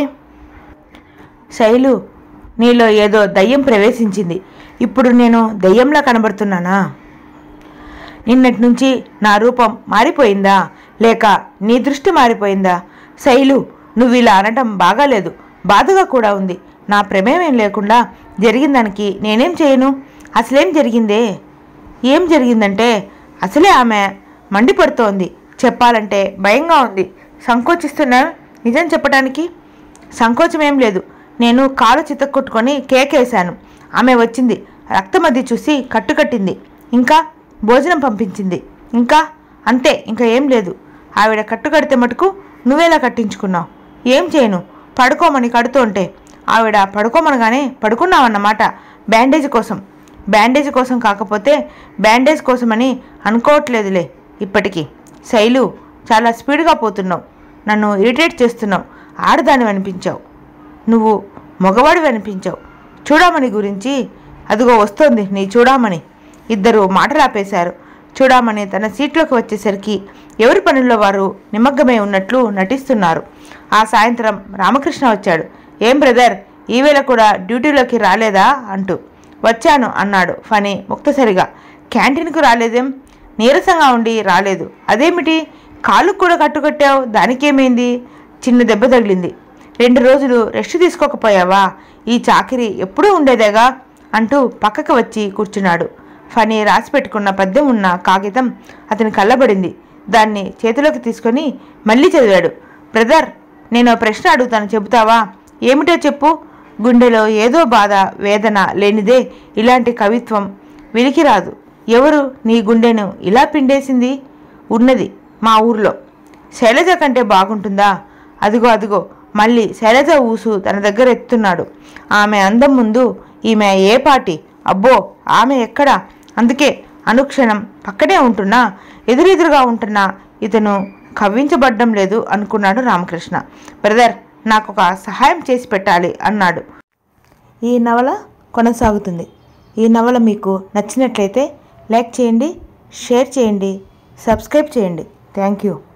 శైలు నీలో ఏదో దయ్యం ప్రవేశించింది ఇప్పుడు నేను దయ్యంలా కనబడుతున్నానా నిన్నటి నుంచి నా రూపం మారిపోయిందా లేక నీ దృష్టి మారిపోయిందా శైలు నువ్వు ఇలా అనటం బాగాలేదు బాధగా కూడా ఉంది నా ప్రమేయం లేకుండా జరిగిన దానికి నేనేం చేయను అసలేం జరిగిందే ఏం జరిగిందంటే అసలే ఆమె మండిపడుతోంది చెప్పాలంటే భయంగా ఉంది సంకోచిస్తున్నా నిజం చెప్పడానికి సంకోచం ఏం లేదు నేను కాలు చితక్కొట్టుకొని కేకేశాను ఆమె వచ్చింది రక్తమద్ది చూసి కట్టుకట్టింది ఇంకా భోజనం పంపించింది ఇంకా అంతే ఇంకా ఏం లేదు ఆవిడ కట్టుకడితే మటుకు నువ్వేలా కట్టించుకున్నావు ఏం చేయను పడుకోమని కడుతుంటే ఆవిడ పడుకోమనగానే పడుకున్నావన్నమాట బ్యాండేజ్ కోసం బ్యాండేజ్ కోసం కాకపోతే బ్యాండేజ్ కోసమని అనుకోవట్లేదులే ఇప్పటికీ శైలు చాలా స్పీడ్గా పోతున్నావు నన్ను ఇరిటేట్ చేస్తున్నావు ఆడదాని అనిపించావు నువ్వు మగవాడివి అనిపించావు చూడమని గురించి అదిగో వస్తోంది నీ చూడమని ఇద్దరు మాటలాపేశారు చూడమని తన సీట్లోకి వచ్చేసరికి ఎవరి పనుల్లో వారు నిమగ్నమై ఉన్నట్లు నటిస్తున్నారు ఆ సాయంత్రం రామకృష్ణ వచ్చాడు ఏం బ్రదర్ ఈవేళ కూడా డ్యూటీలోకి రాలేదా అంటూ వచ్చాను అన్నాడు ఫనీ ముక్తసరిగా క్యాంటీన్కు రాలేదేం నీరసంగా ఉండి రాలేదు అదేమిటి కాళ్ళు కూడా కట్టుకట్టావు దానికేమైంది చిన్న దెబ్బ తగిలింది రెండు రోజులు రెస్ట్ తీసుకోకపోయావా ఈ చాకిరి ఎప్పుడూ ఉండేదేగా అంటూ పక్కకు వచ్చి కూర్చున్నాడు ఫనీ రాసి పెట్టుకున్న పద్యం ఉన్న కాగితం అతని కళ్ళబడింది దాన్ని చేతిలోకి తీసుకొని మళ్ళీ చదివాడు బ్రదర్ నేను ఓ ప్రశ్న అడుగుతాను చెబుతావా ఏమిటో చెప్పు గుండెలో ఏదో బాధ వేదన లేనిదే ఇలాంటి కవిత్వం విలికి రాదు ఎవరు నీ గుండెను ఇలా పిండేసింది ఉన్నది మా ఊర్లో శైలజ కంటే బాగుంటుందా అదిగో అదిగో మళ్ళీ శైలజ ఊసు తన దగ్గర ఎత్తున్నాడు ఆమె అందం ముందు ఈమె ఏ పాటి అబ్బో ఆమె ఎక్కడా అందుకే అనుక్షణం పక్కనే ఉంటున్నా ఎదురెదురుగా ఉంటున్నా ఇతను కవ్వించబడ్డం లేదు అనుకున్నాడు రామకృష్ణ బ్రదర్ నాకు ఒక సహాయం చేసి పెట్టాలి అన్నాడు ఈ నవల కొనసాగుతుంది ఈ నవల మీకు నచ్చినట్లయితే లైక్ చేయండి షేర్ చేయండి సబ్స్క్రైబ్ చేయండి థ్యాంక్ యూ